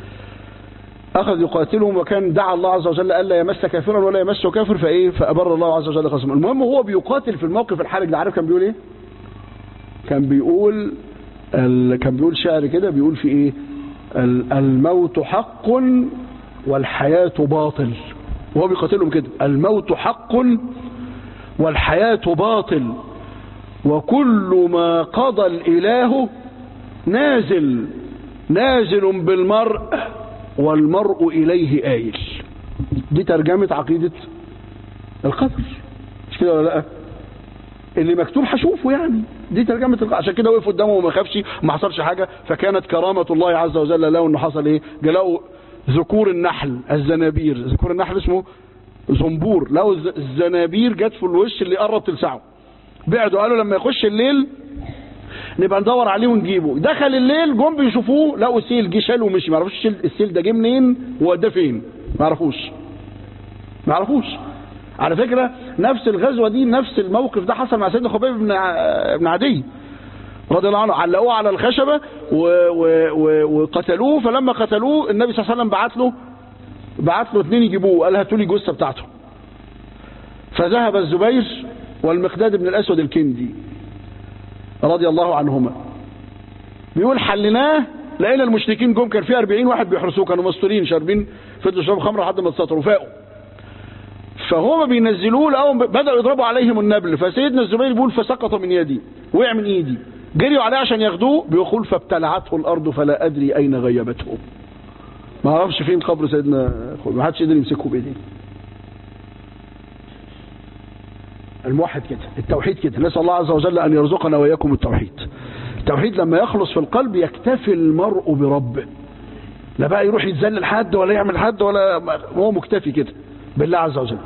Speaker 2: أخذ يقاتلهم وكان دعا الله عز وجل ألا يمس كافرا ولا يمسه كافر فإيه فأبر الله عز وجل قسمه المهم هو بيقاتل في الموقف الحرج ده عارف كان بيقول إيه كان بيقول كان بيقول شعر كده بيقول في إيه الموت حق والحياة باطل وهو بيقاتلهم كده الموت حق والحياة باطل وكل ما قضى الإله نازل نازل بالمرء والمرء إليه آيل دي ترجمة عقيدة القدر مش كده ولا لا اللي مكتوب هشوفه يعني دي ترجمة القدر عشان كده وقف قدامه وما خافش وما حصلش حاجة فكانت كرامة الله عز وجل له انه حصل ايه جلاله ذكور النحل الزنابير ذكور النحل اسمه زنبور لو الزنابير جت في الوش اللي قرب تلسعه بعدوا قالوا لما يخش الليل نبقى ندور عليه ونجيبه دخل الليل جم بيشوفوه لقوا سيل جه شاله ومشي ما يعرفوش السيل ده جه منين ووداه فين ما يعرفوش ما يعرفوش على فكرة نفس الغزوة دي نفس الموقف ده حصل مع سيدنا خبيب بن بن عدي رضي الله عنه علقوه على الخشبة و و و وقتلوه فلما قتلوه النبي صلى الله عليه وسلم بعت له بعت له اثنين يجيبوه قال هاتوا لي الجثة بتاعته فذهب الزبير والمقداد بن الأسود الكندي رضي الله عنهما بيقول حلناه لقينا المشركين جم كان في 40 واحد بيحرسوه كانوا مستورين شاربين فضلوا يشربوا خمره لحد ما اتسطروا فاقوا فهم بينزلوه لقوا بدأوا يضربوا عليهم النبل فسيدنا الزبير بيقول فسقط من يدي وقع من ايدي جريوا عليه عشان ياخدوه بيقول فابتلعته الارض فلا ادري اين غيبته ما اعرفش فين قبر سيدنا ما حدش قدر يمسكه بايديه الموحد كده التوحيد كده نسأل الله عز وجل أن يرزقنا وإياكم التوحيد التوحيد لما يخلص في القلب يكتفي المرء بربه لا بقى يروح يتذلل حد ولا يعمل حد ولا هو مكتفي كده بالله عز وجل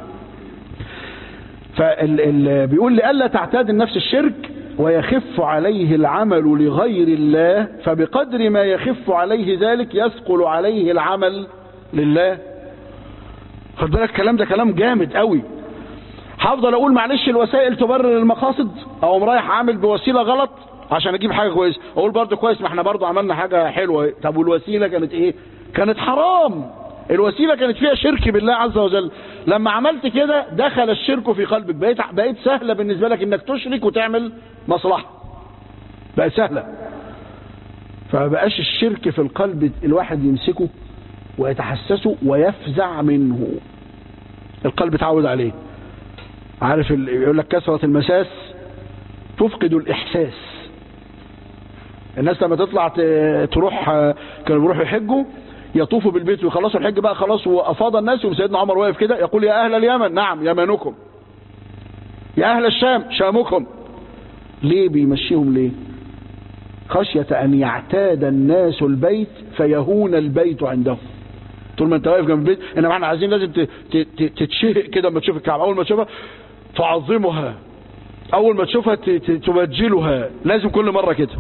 Speaker 2: فبيقول لألا تعتاد النفس الشرك ويخف عليه العمل لغير الله فبقدر ما يخف عليه ذلك يثقل عليه العمل لله خد بالك الكلام ده كلام جامد قوي هفضل اقول معلش الوسائل تبرر المقاصد او رايح عامل بوسيله غلط عشان اجيب حاجه كويسه اقول برضه كويس ما احنا برضه عملنا حاجه حلوه طب والوسيله كانت ايه كانت حرام الوسيله كانت فيها شرك بالله عز وجل لما عملت كده دخل الشرك في قلبك بقيت بقيت سهله بالنسبه لك انك تشرك وتعمل مصلحه بقت سهله فما بقاش الشرك في القلب الواحد يمسكه ويتحسسه ويفزع منه القلب اتعود عليه عارف ال- يقول لك كثرة المساس تفقد الإحساس الناس لما تطلع ت- تروح آه، كانوا بيروحوا يحجوا يطوفوا بالبيت ويخلصوا الحج بقى خلاص وأفاض الناس وسيدنا عمر واقف كده يقول يا أهل اليمن نعم يمنكم يا أهل الشام شامكم ليه بيمشيهم ليه خشية أن يعتاد الناس البيت فيهون البيت عندهم طول ما انت واقف جنب البيت انما احنا عايزين لازم ت- ت- ت- تتشهق كده لما تشوف الكعبه اول ما تشوفها تعظمها اول ما تشوفها ت- ت- تبجلها لازم كل مره كده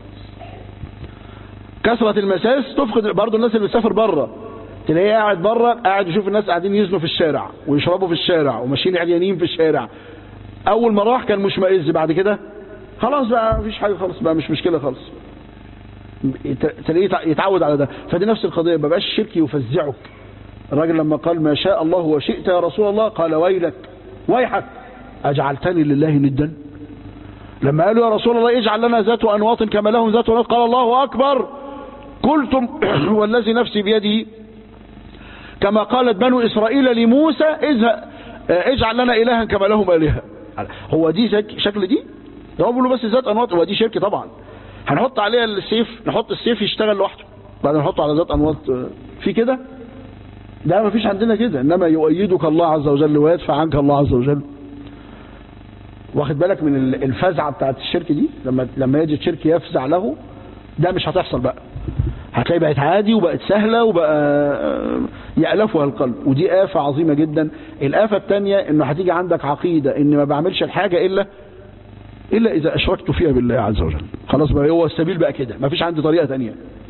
Speaker 2: كثرة المساس تفقد برضه الناس اللي بتسافر بره تلاقيه قاعد بره قاعد يشوف الناس قاعدين يزنوا في الشارع ويشربوا في الشارع وماشيين عريانين في الشارع اول ما راح كان مشمئز بعد كده خلاص بقى مفيش حاجه خالص بقى مش مشكله خالص يت- تلاقيه يتع- يتعود على ده فدي نفس القضيه ما بقاش الشرك يفزعك الراجل لما قال ما شاء الله وشئت يا رسول الله قال ويلك ويحك اجعلتني لله ندا لما قالوا يا رسول الله اجعل لنا ذات انواط كما لهم ذات انواط قال الله اكبر قلتم والذي نفسي بيده كما قالت بنو اسرائيل لموسى اذهب اجعل لنا الها كما لهم الهه هو دي شك- شكل دي ده هو بيقولوا بس ذات انواط هو دي شرك طبعا هنحط عليها السيف نحط السيف يشتغل لوحده بعد نحطه على ذات انواط آه، في كده ده ما فيش عندنا كده انما يؤيدك الله عز وجل ويدفع عنك الله عز وجل واخد بالك من ال- الفزعه بتاعت الشرك دي لما لما يجي الشرك يفزع له ده مش هتحصل بقى هتلاقي بقت عادي وبقت سهله وبقى آه، يألفها القلب ودي آفة عظيمة جدا الآفة الثانية انه هتيجي عندك عقيدة ان ما بعملش الحاجة الا الا اذا اشركت فيها بالله عز وجل خلاص بقى هو السبيل بقى كده ما فيش عندي طريقة تانية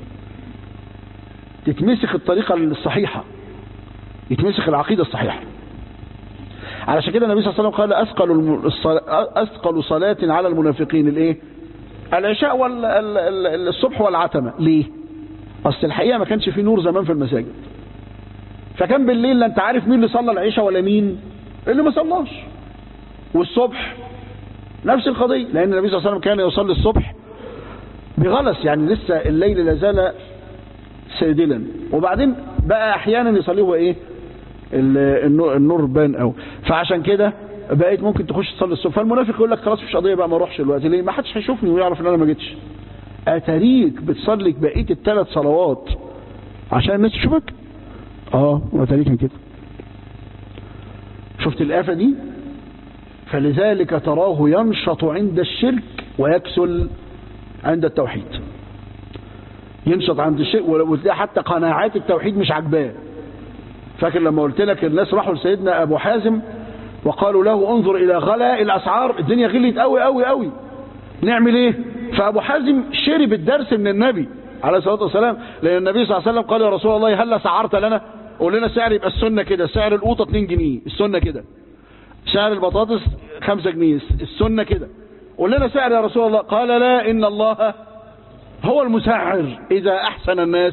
Speaker 2: تتمسك الطريقة الصحيحة يتمسك العقيدة الصحيحة علشان كده النبي صلى الله عليه وسلم قال أثقل, الم- الصل- أثقل صلاة على المنافقين الايه العشاء والصبح والعتمة ليه اصل الحقيقة ما كانش في نور زمان في المساجد فكان بالليل لا انت عارف مين اللي صلى العشاء ولا مين اللي ما صلاش والصبح نفس القضية لأن النبي صلى الله عليه وسلم كان يصلي الصبح بغلس يعني لسه الليل لازال سادلا وبعدين بقى احيانا يصليه هو ايه ال- النور, النور بان او فعشان كده بقيت ممكن تخش تصلي الصبح فالمنافق يقول لك خلاص مش قضيه بقى ما اروحش دلوقتي ليه ما حدش هيشوفني ويعرف ان انا ما جيتش اتاريك بتصلي بقيه الثلاث صلوات عشان الناس تشوفك اه اتاريك من كده شفت الآفة دي فلذلك تراه ينشط عند الشرك ويكسل عند التوحيد ينشط عند الشرك وتلاقي حتى قناعات التوحيد مش عجباه فاكر لما قلت لك الناس راحوا لسيدنا ابو حازم وقالوا له انظر الى غلاء الاسعار الدنيا غليت قوي قوي قوي نعمل ايه فابو حازم شرب الدرس من النبي عليه الصلاه والسلام لان النبي صلى الله عليه وسلم قال يا رسول الله هل سعرت لنا قول لنا سعر يبقى السنه كده سعر القوطه 2 جنيه السنه كده سعر البطاطس 5 جنيه السنه كده قول لنا سعر يا رسول الله قال لا ان الله هو المسعر اذا احسن الناس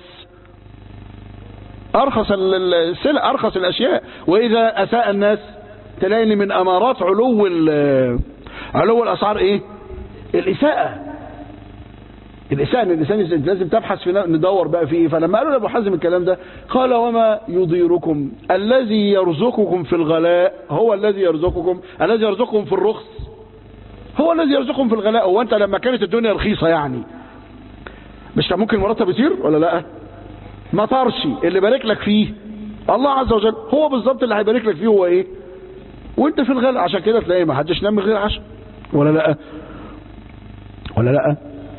Speaker 2: ارخص السلع ارخص الاشياء واذا اساء الناس تلاقي ان من امارات علو علو الاسعار ايه الاساءه الاساءه ان الانسان لازم تبحث في ندور بقى في ايه فلما قالوا لابو حازم الكلام ده قال وما يضيركم الذي يرزقكم في الغلاء هو الذي يرزقكم الذي يرزقكم في الرخص هو الذي يرزقكم في الغلاء هو انت لما كانت الدنيا رخيصه يعني مش كان ممكن المرتب يطير ولا لا ما طارش اللي بارك لك فيه الله عز وجل هو بالظبط اللي هيبارك لك فيه هو ايه وانت في الغلاء عشان كده تلاقي ما حدش نام من غير عشاء ولا لا ولا لا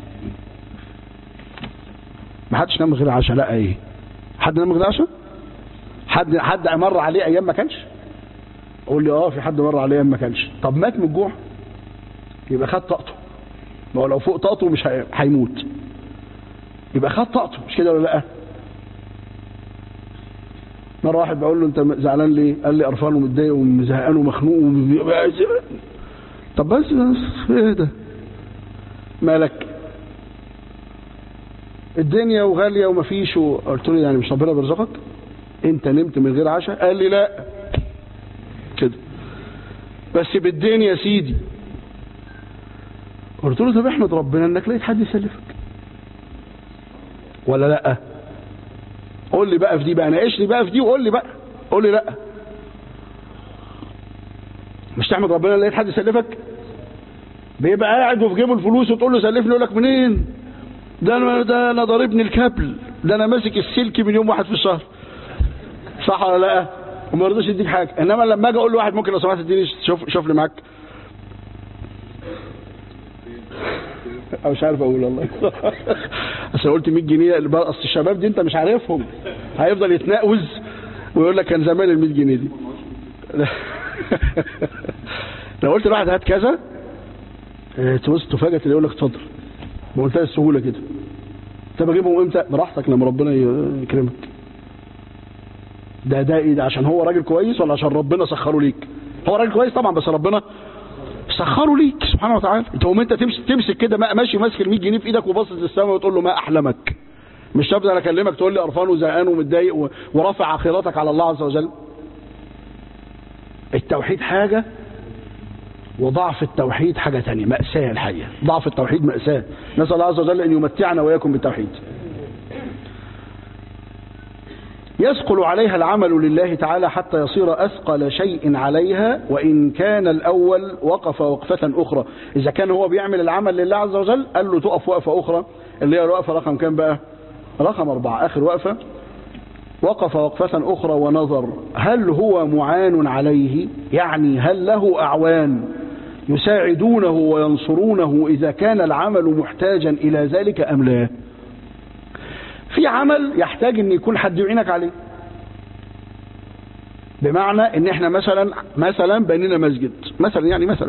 Speaker 2: ما حدش نام من غير عشاء لا ايه حد نام من غير عشاء حد حد مر عليه ايام ما كانش قول لي اه في حد مر عليه ايام ما كانش طب مات من الجوع يبقى خد طاقته ما هو لو فوق طاقته مش هيموت يبقى خد طاقته مش كده ولا لا
Speaker 1: مره واحد بقول له انت زعلان ليه قال لي قرفان ومتضايق ومزهقان ومخنوق وم- طب بس بس ايه ده مالك الدنيا وغاليه ومفيش و- قلت له يعني مش ربنا بيرزقك انت نمت من غير عشاء قال لي لا كده بس بالدنيا يا سيدي قلت له طب احمد ربنا انك لقيت حد يسلفك ولا لا قول لي بقى في دي بقى ناقشني بقى في دي وقول لي بقى قول لي لا مش تحمد ربنا لقيت حد يسلفك بيبقى قاعد وفي جيبه الفلوس وتقول له سلفني يقول لك منين ده انا ده انا ضاربني الكابل ده انا ماسك السلك من يوم واحد في الشهر صح ولا لا وما رضيش يديك حاجه انما لما اجي اقول لواحد ممكن لو سمحت تديني شوف شوف لي معاك أو مش عارف اقول والله اصل قلت 100 جنيه بقى اصل الشباب دي انت مش عارفهم هيفضل يتناقز ويقول لك كان زمان ال 100 جنيه دي لو قلت لواحد هات كذا اه، تبص تفاجئ تلاقيه يقول لك اتفضل بمنتهى السهوله كده طب اجيبهم امتى براحتك لما ربنا ي- يكرمك ده ده ايه ده عشان هو راجل كويس ولا عشان ربنا سخره ليك هو راجل كويس طبعا بس ربنا سخره ليك سبحانه وتعالى انت وما انت تمسك تمسك كده ما- ماشي ماسك ال 100 جنيه في ايدك وباصص للسماء وتقول له ما احلمك مش تفضل انا اكلمك تقول لي قرفان وزهقان ومتضايق و- ورافع اخرتك على الله عز وجل التوحيد حاجه وضعف التوحيد حاجه ثانيه ماساه الحقيقه ضعف التوحيد ماساه نسال الله عز وجل ان يمتعنا واياكم بالتوحيد يثقل عليها العمل لله تعالى حتى يصير أثقل شيء عليها وإن كان الأول وقف وقفة أخرى إذا كان هو بيعمل العمل لله عز وجل قال له تقف وقفة أخرى اللي هي الوقفة رقم كام بقى رقم أربعة آخر وقفة وقف وقفة أخرى ونظر هل هو معان عليه يعني هل له أعوان يساعدونه وينصرونه إذا كان العمل محتاجا إلى ذلك أم لا في عمل يحتاج ان يكون حد يعينك عليه بمعنى ان احنا مثلا مثلا بنينا مسجد مثلا يعني مثلا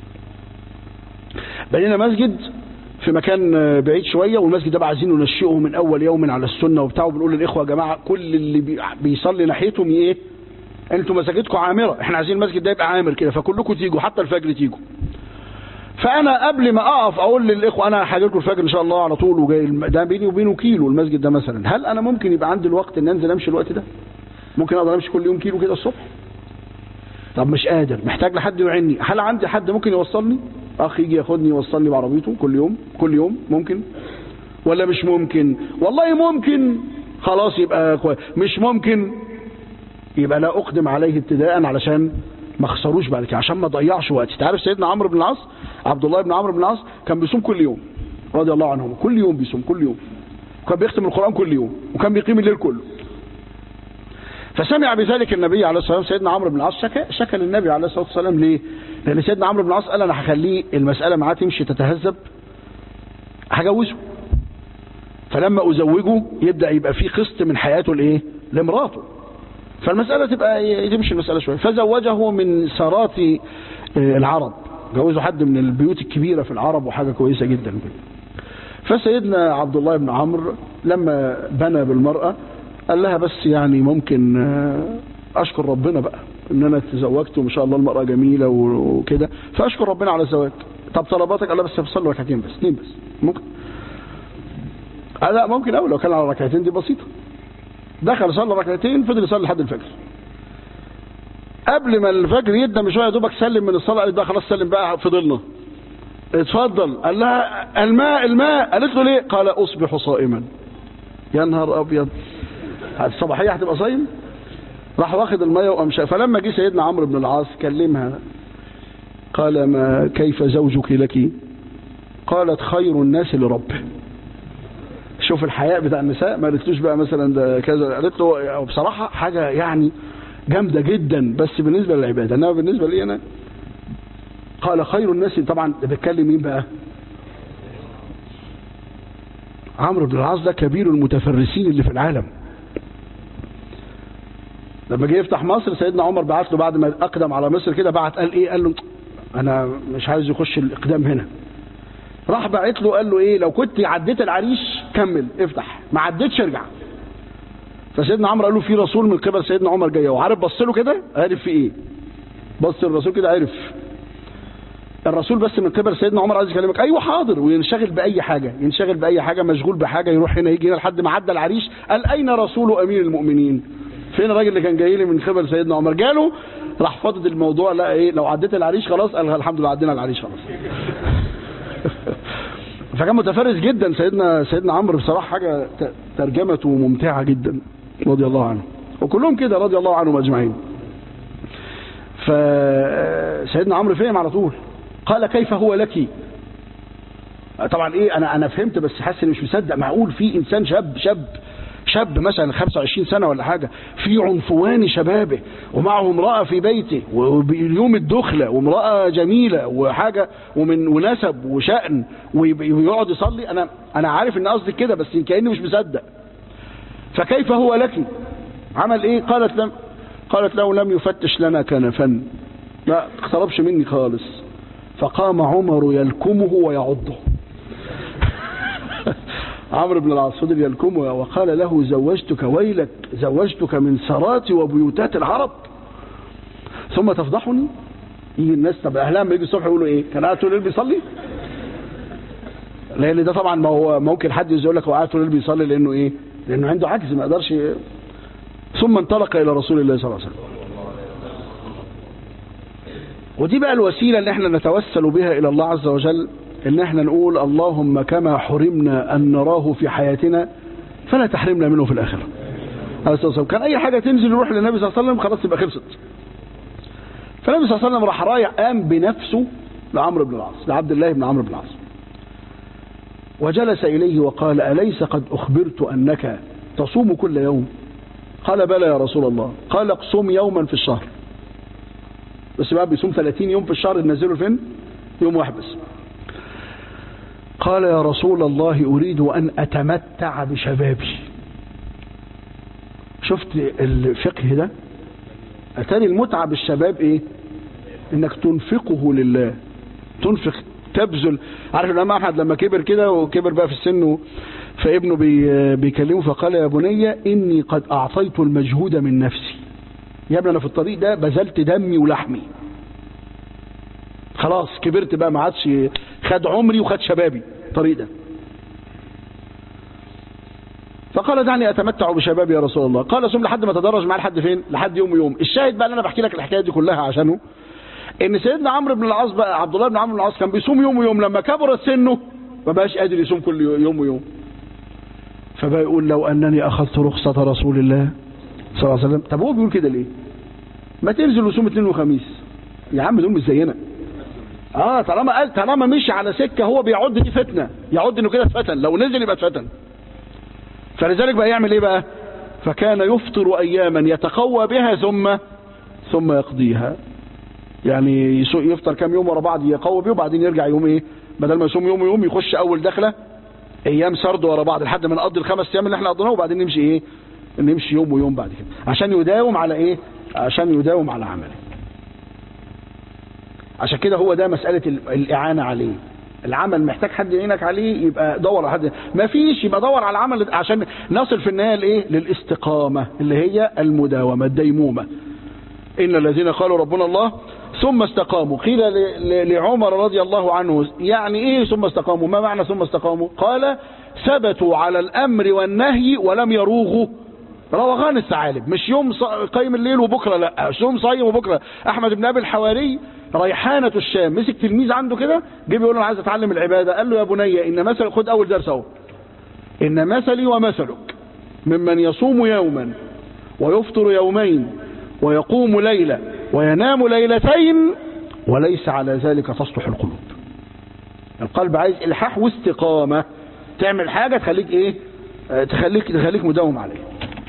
Speaker 1: بنينا مسجد في مكان بعيد شويه والمسجد ده بقى عايزين ننشئه من اول يوم على السنه وبتاع وبنقول للاخوه يا جماعه كل اللي بي- بيصلي ناحيتهم ايه انتوا مساجدكم عامره احنا عايزين المسجد ده يبقى عامر كده فكلكم تيجوا حتى الفجر تيجوا فانا قبل ما اقف اقول للاخوه انا هحضركم الفجر ان شاء الله على طول وجاي الم- ده بيني وبينه كيلو المسجد ده مثلا هل انا ممكن يبقى عندي الوقت ان انزل امشي الوقت ده ممكن اقدر امشي كل يوم كيلو كده الصبح طب مش قادر محتاج لحد يعني هل عندي حد ممكن يوصلني اخ يجي ياخدني يوصلني بعربيته كل يوم كل يوم ممكن ولا مش ممكن والله ممكن خلاص يبقى كويس مش ممكن يبقى لا اقدم عليه ابتداء علشان ما اخسروش بعد كده عشان ما اضيعش وقتي انت عارف سيدنا عمرو بن العاص عبد الله بن عمرو بن العاص كان بيصوم كل يوم رضي الله عنهم كل يوم بيصوم كل يوم وكان بيختم القران كل يوم وكان بيقيم الليل كله فسمع بذلك النبي عليه الصلاه والسلام سيدنا عمرو بن العاص شكى شكى للنبي عليه الصلاه والسلام ليه؟ لان سيدنا عمرو بن العاص قال انا هخليه المساله معاه تمشي تتهذب هجوزه فلما ازوجه يبدا يبقى في قسط من حياته لايه؟ لمراته فالمسألة تبقى تمشي المسألة شوية فزوجه من سارات آه، العرب جوزه حد من البيوت الكبيرة في العرب وحاجة كويسة جدا فسيدنا عبد الله بن عمرو لما بنى بالمرأة قال لها بس يعني ممكن آه، أشكر ربنا بقى إن أنا تزوجت وما شاء الله المرأة جميلة وكده فأشكر ربنا على الزواج طب طلباتك قال لها بس بصلي ركعتين بس اثنين بس ممكن آه لا ممكن أوي لو كان على ركعتين دي بسيطة دخل صلى ركعتين فضل يصلي لحد الفجر قبل ما الفجر يدم بشويه يا دوبك سلم من الصلاه قالت بقى خلاص سلم بقى فضلنا اتفضل قال لها الماء الماء قالت له ليه قال اصبح صائما يا نهار ابيض الصباحيه هتبقى صايم راح واخد الميه وقام شا- فلما جه سيدنا عمرو بن العاص كلمها قال ما كيف زوجك لك قالت خير الناس لربه شوف الحياء بتاع النساء ما قالتلوش بقى مثلا ده كذا قالت له بصراحه حاجه يعني جامده جدا بس بالنسبه للعباده انما بالنسبه لي انا قال خير الناس طبعا ده بيتكلم مين بقى عمرو بن العاص ده كبير المتفرسين اللي في العالم لما جه يفتح مصر سيدنا عمر بعت له بعد ما اقدم على مصر كده بعت قال ايه قال له انا مش عايز يخش الاقدام هنا راح بعت له قال له ايه لو كنت عديت العريش كمل افتح ما عديتش ارجع
Speaker 2: فسيدنا عمرو قال له في رسول من قبل سيدنا عمر جاي وعارف بص له كده عارف في ايه بص الرسول كده عرف الرسول بس من قبل سيدنا عمر عايز يكلمك ايوه حاضر وينشغل باي حاجه ينشغل باي حاجه مشغول بحاجه يروح هنا يجي هنا لحد ما عدى العريش قال اين رسول امير المؤمنين فين الراجل اللي كان جاي لي من قبل سيدنا عمر جاله راح فاضد الموضوع لا ايه لو عديت العريش خلاص قال الحمد لله عدينا العريش خلاص فكان متفرس جدا سيدنا سيدنا عمرو بصراحه حاجه ت- ترجمته ممتعه جدا رضي الله عنه وكلهم كده رضي الله عنهم اجمعين فسيدنا عمرو فهم على طول قال كيف هو لك طبعا ايه انا انا فهمت بس حاسس اني مش مصدق معقول في انسان شاب شاب شاب مثلا 25 سنه ولا حاجه في عنفوان شبابه ومعه امراه في بيته ويوم الدخله وامراه جميله وحاجه ومن ونسب وشأن ويب- ويقعد يصلي انا انا عارف ان قصدي كده بس كاني مش مصدق فكيف هو لك عمل ايه قالت لم قالت له لم يفتش لنا كنفا لا اقتربش مني خالص فقام عمر يلكمه ويعضه عمرو بن العاص فضل يلكمه وقال له زوجتك ويلك زوجتك من سرات وبيوتات العرب ثم تفضحني يجي الناس طب اهلها لما يجي الصبح يقولوا ايه كان قاعد طول الليل بيصلي لان ده طبعا ما هو ممكن حد يقول لك هو قاعد طول الليل بيصلي لانه ايه لانه عنده عجز ما يقدرش ي- ثم انطلق الى رسول الله صلى الله عليه وسلم ودي بقى الوسيله اللي احنا نتوسل بها الى الله عز وجل ان احنا نقول اللهم كما حرمنا ان نراه في حياتنا فلا تحرمنا منه في الاخره عليه الصلاه والسلام كان اي حاجه تنزل يروح للنبي صلى الله عليه وسلم خلاص تبقى خلصت فالنبي صلى الله عليه وسلم راح رايح قام بنفسه لعمرو بن العاص لعبد الله بن عمرو بن العاص وجلس اليه وقال اليس قد اخبرت انك تصوم كل يوم قال بلى يا رسول الله قال اقصم يوما في الشهر بس بقى بيصوم 30 يوم في الشهر ننزله فين يوم واحد بس قال يا رسول الله أريد أن أتمتع بشبابي شفت الفقه ده أتاني المتعة بالشباب إيه إنك تنفقه لله تنفق تبذل عارف الإمام أحمد لما كبر كده وكبر بقى في السن و- فابنه بي بيكلمه فقال يا بني إني قد أعطيت المجهود من نفسي يا ابني أنا في الطريق ده بذلت دمي ولحمي خلاص كبرت بقى ما عادش خد عمري وخد شبابي الطريق ده فقال دعني اتمتع بشبابي يا رسول الله قال ثم لحد ما تدرج معاه لحد فين لحد يوم يوم الشاهد بقى اللي انا بحكي لك الحكايه دي كلها عشانه ان سيدنا عمرو بن العاص بقى عبد الله بن عمرو بن العاص كان بيصوم يوم ويوم لما كبر سنه ما بقاش قادر يصوم كل يوم ويوم فبقى يقول لو انني اخذت رخصه رسول الله صلى الله عليه وسلم طب هو بيقول كده ليه ما تنزل وصوم اثنين وخميس يا عم دول مش زينا اه طالما قال طالما مشي على سكه هو بيعد دي فتنه يعد انه كده اتفتن لو نزل يبقى اتفتن فلذلك بقى يعمل ايه بقى فكان يفطر اياما يتقوى بها ثم ثم يقضيها يعني يسو- يفطر كام يوم ورا بعض يقوى بيه وبعدين يرجع يوم ايه بدل ما يصوم يوم ويوم يخش اول دخله ايام سرد ورا بعض لحد ما نقضي الخمس ايام اللي احنا قضيناهم وبعدين نمشي ايه نمشي يوم ويوم بعد كده عشان يداوم على ايه عشان يداوم على عمله عشان كده هو ده مسألة ال- الإعانة عليه العمل محتاج حد يعينك عليه يبقى دور على حد ما فيش يبقى دور على العمل عشان نصل في النهاية لإيه للاستقامة اللي هي المداومة الديمومة إن الذين قالوا ربنا الله ثم استقاموا قيل ل- ل- لعمر رضي الله عنه يعني إيه ثم استقاموا ما معنى ثم استقاموا قال ثبتوا على الأمر والنهي ولم يروغوا روغان الثعالب مش يوم ص- قايم الليل وبكره لا مش يوم صايم وبكره احمد بن ابي الحواري ريحانه الشام مسك تلميذ عنده كده جه بيقول له انا عايز اتعلم العباده قال له يا بني ان مثل خد اول درس اهو ان مثلي ومثلك ممن يصوم يوما ويفطر يومين ويقوم ليله وينام ليلتين وليس على ذلك تصلح القلوب القلب عايز الحاح واستقامه تعمل حاجه تخليك ايه آه، تخليك تخليك مداوم عليها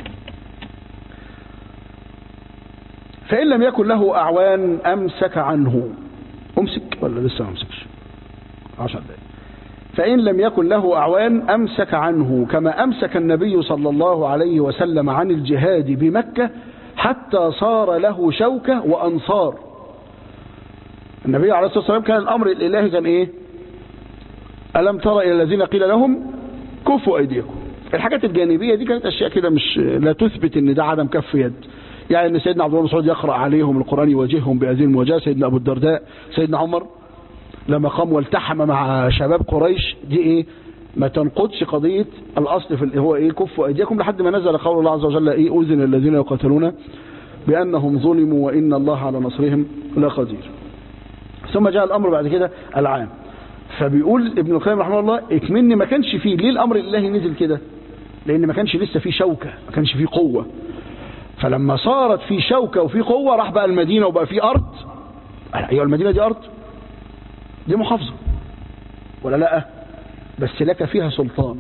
Speaker 2: فإن لم يكن له أعوان أمسك عنه أمسك ولا لسه ما أمسكش عشر دقائق فإن لم يكن له أعوان أمسك عنه كما أمسك النبي صلى الله عليه وسلم عن الجهاد بمكة حتى صار له شوكة وأنصار النبي عليه الصلاة والسلام كان الأمر الإلهي كان إيه ألم تر إلى الذين قيل لهم كفوا أيديكم الحاجات الجانبية دي كانت أشياء كده مش لا تثبت إن ده عدم كف يد يعني إن سيدنا عبد الله مسعود يقرأ عليهم القرآن يواجههم بهذه المواجهة سيدنا أبو الدرداء سيدنا عمر لما قام والتحم مع شباب قريش دي إيه ما تنقضش قضية الأصل في هو إيه كفوا أيديكم لحد ما نزل قول الله عز وجل إيه أذن الذين يقاتلون بأنهم ظلموا وإن الله على نصرهم لقدير ثم جاء الأمر بعد كده العام فبيقول ابن القيم رحمه الله اكمن ما كانش فيه ليه الأمر الإلهي نزل كده لأن ما كانش لسه فيه شوكة ما كانش فيه قوة فلما صارت في شوكة وفي قوة راح بقى المدينة وبقى في أرض أيوة المدينة دي أرض دي محافظة ولا لا بس لك فيها سلطان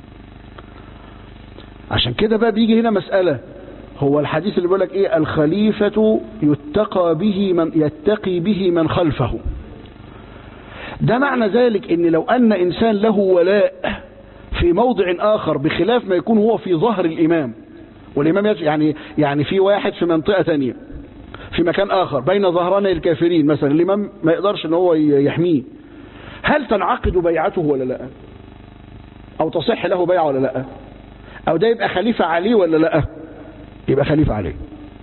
Speaker 2: عشان كده بقى بيجي هنا مسألة هو الحديث اللي بيقول لك ايه الخليفة يتقى به من يتقي به من خلفه ده معنى ذلك ان لو ان انسان له ولاء في موضع اخر بخلاف ما يكون هو في ظهر الامام والامام يعني يعني في واحد في منطقة تانية في مكان اخر بين ظهراني الكافرين مثلا الامام ما يقدرش ان هو يحميه هل تنعقد بيعته ولا لا او تصح له بيعه ولا لا او ده يبقى خليفة عليه ولا لا يبقى خليفة عليه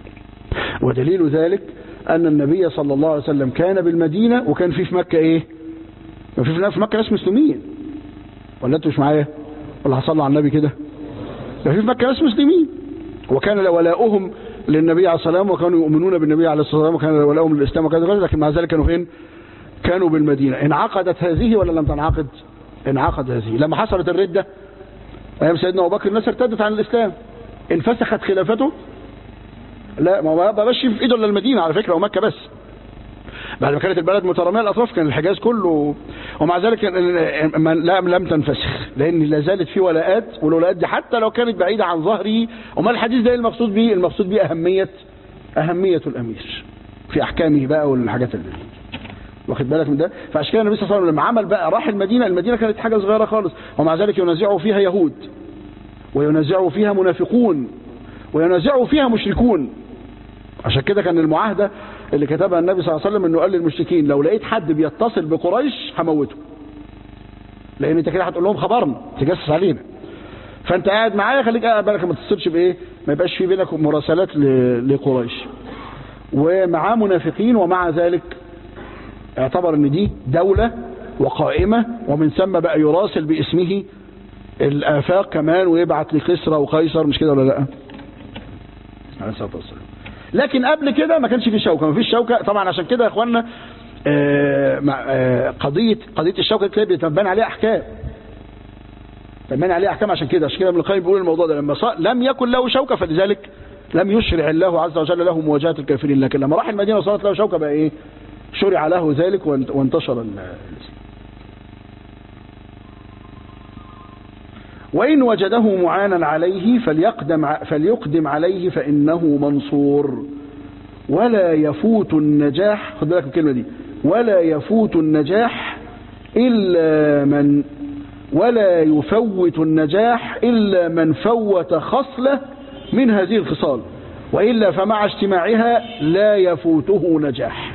Speaker 2: ودليل ذلك أن النبي صلى الله عليه وسلم كان بالمدينة وكان في في مكة إيه في في مكة ناس مسلمين ولا أنتوا مش معايا ولا حصلوا على النبي كده في في مكة ناس مسلمين وكان ولاؤهم للنبي عليه الصلاة والسلام وكانوا يؤمنون بالنبي عليه الصلاة والسلام وكان ولاؤهم للإسلام وكذا لكن مع ذلك كانوا فين كانوا بالمدينة انعقدت هذه ولا لم تنعقد انعقد هذه لما حصلت الردة أيام سيدنا أبو بكر الناس ارتدت عن الإسلام انفسخت خلافته لا ما هو بقاش في ايده الا المدينه على فكره ومكه بس بعد ما كانت البلد متراميه الاطراف كان الحجاز كله ومع ذلك لا لم تنفسخ لان لا زالت في ولاءات والولاءات دي حتى لو كانت بعيده عن ظهره وما الحديث ده المقصود به المقصود به اهميه اهميه الامير في احكامه بقى والحاجات اللي واخد بالك من ده فعشان كده النبي صلى الله عليه وسلم لما عمل بقى راح المدينه المدينه كانت حاجه صغيره خالص ومع ذلك ينازعوا فيها يهود وينازعوا فيها منافقون وينازعوا فيها مشركون عشان كده كان المعاهدة اللي كتبها النبي صلى الله عليه وسلم انه قال للمشركين لو لقيت حد بيتصل بقريش هموته لان انت كده هتقول لهم خبرنا تجسس علينا فانت قاعد معايا خليك قاعد بالك ما تتصلش بايه ما يبقاش في بينك مراسلات لقريش ومعاه منافقين ومع ذلك اعتبر ان دي دولة وقائمة ومن ثم بقى يراسل باسمه الآفاق كمان ويبعت لكسرى وقيصر مش كده ولا لا عليه الصلاة والسلام لكن قبل كده ما كانش في شوكة ما فيش شوكة طبعا عشان كده يا اخوانا آه آه قضية قضية الشوكة كده بيتبان عليها احكام تبان عليها احكام عشان كده عشان كده ابن القيم بيقول الموضوع ده لما صار لم يكن له شوكة فلذلك لم يشرع الله عز وجل له مواجهة الكافرين لكن لما راح المدينة وصارت له شوكة بقى ايه شرع له ذلك وانتشر الاسلام وإن وجده معانا عليه فليقدم, فليقدم عليه فإنه منصور ولا يفوت النجاح خد بالك من الكلمة دي ولا يفوت النجاح إلا من ولا يفوت النجاح إلا من فوت خصلة من هذه الخصال وإلا فمع اجتماعها لا يفوته نجاح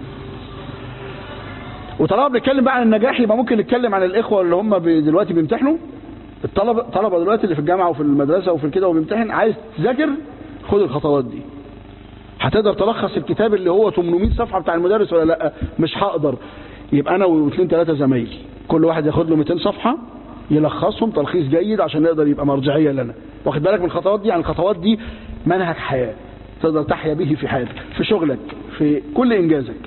Speaker 2: وطالما بنتكلم بقى عن النجاح يبقى ممكن نتكلم عن الإخوة اللي هم دلوقتي بيمتحنوا الطلبة طلبة دلوقتي اللي في الجامعة وفي المدرسة وفي كده وبيمتحن عايز تذاكر خد الخطوات دي هتقدر تلخص الكتاب اللي هو 800 صفحة بتاع المدرس ولا لا مش هقدر يبقى انا واثنين ثلاثة زمايلي كل واحد ياخد له 200 صفحة يلخصهم تلخيص جيد عشان نقدر يبقى مرجعية لنا واخد بالك من الخطوات دي يعني الخطوات دي منهج حياة تقدر تحيا به في حياتك في شغلك في كل انجازك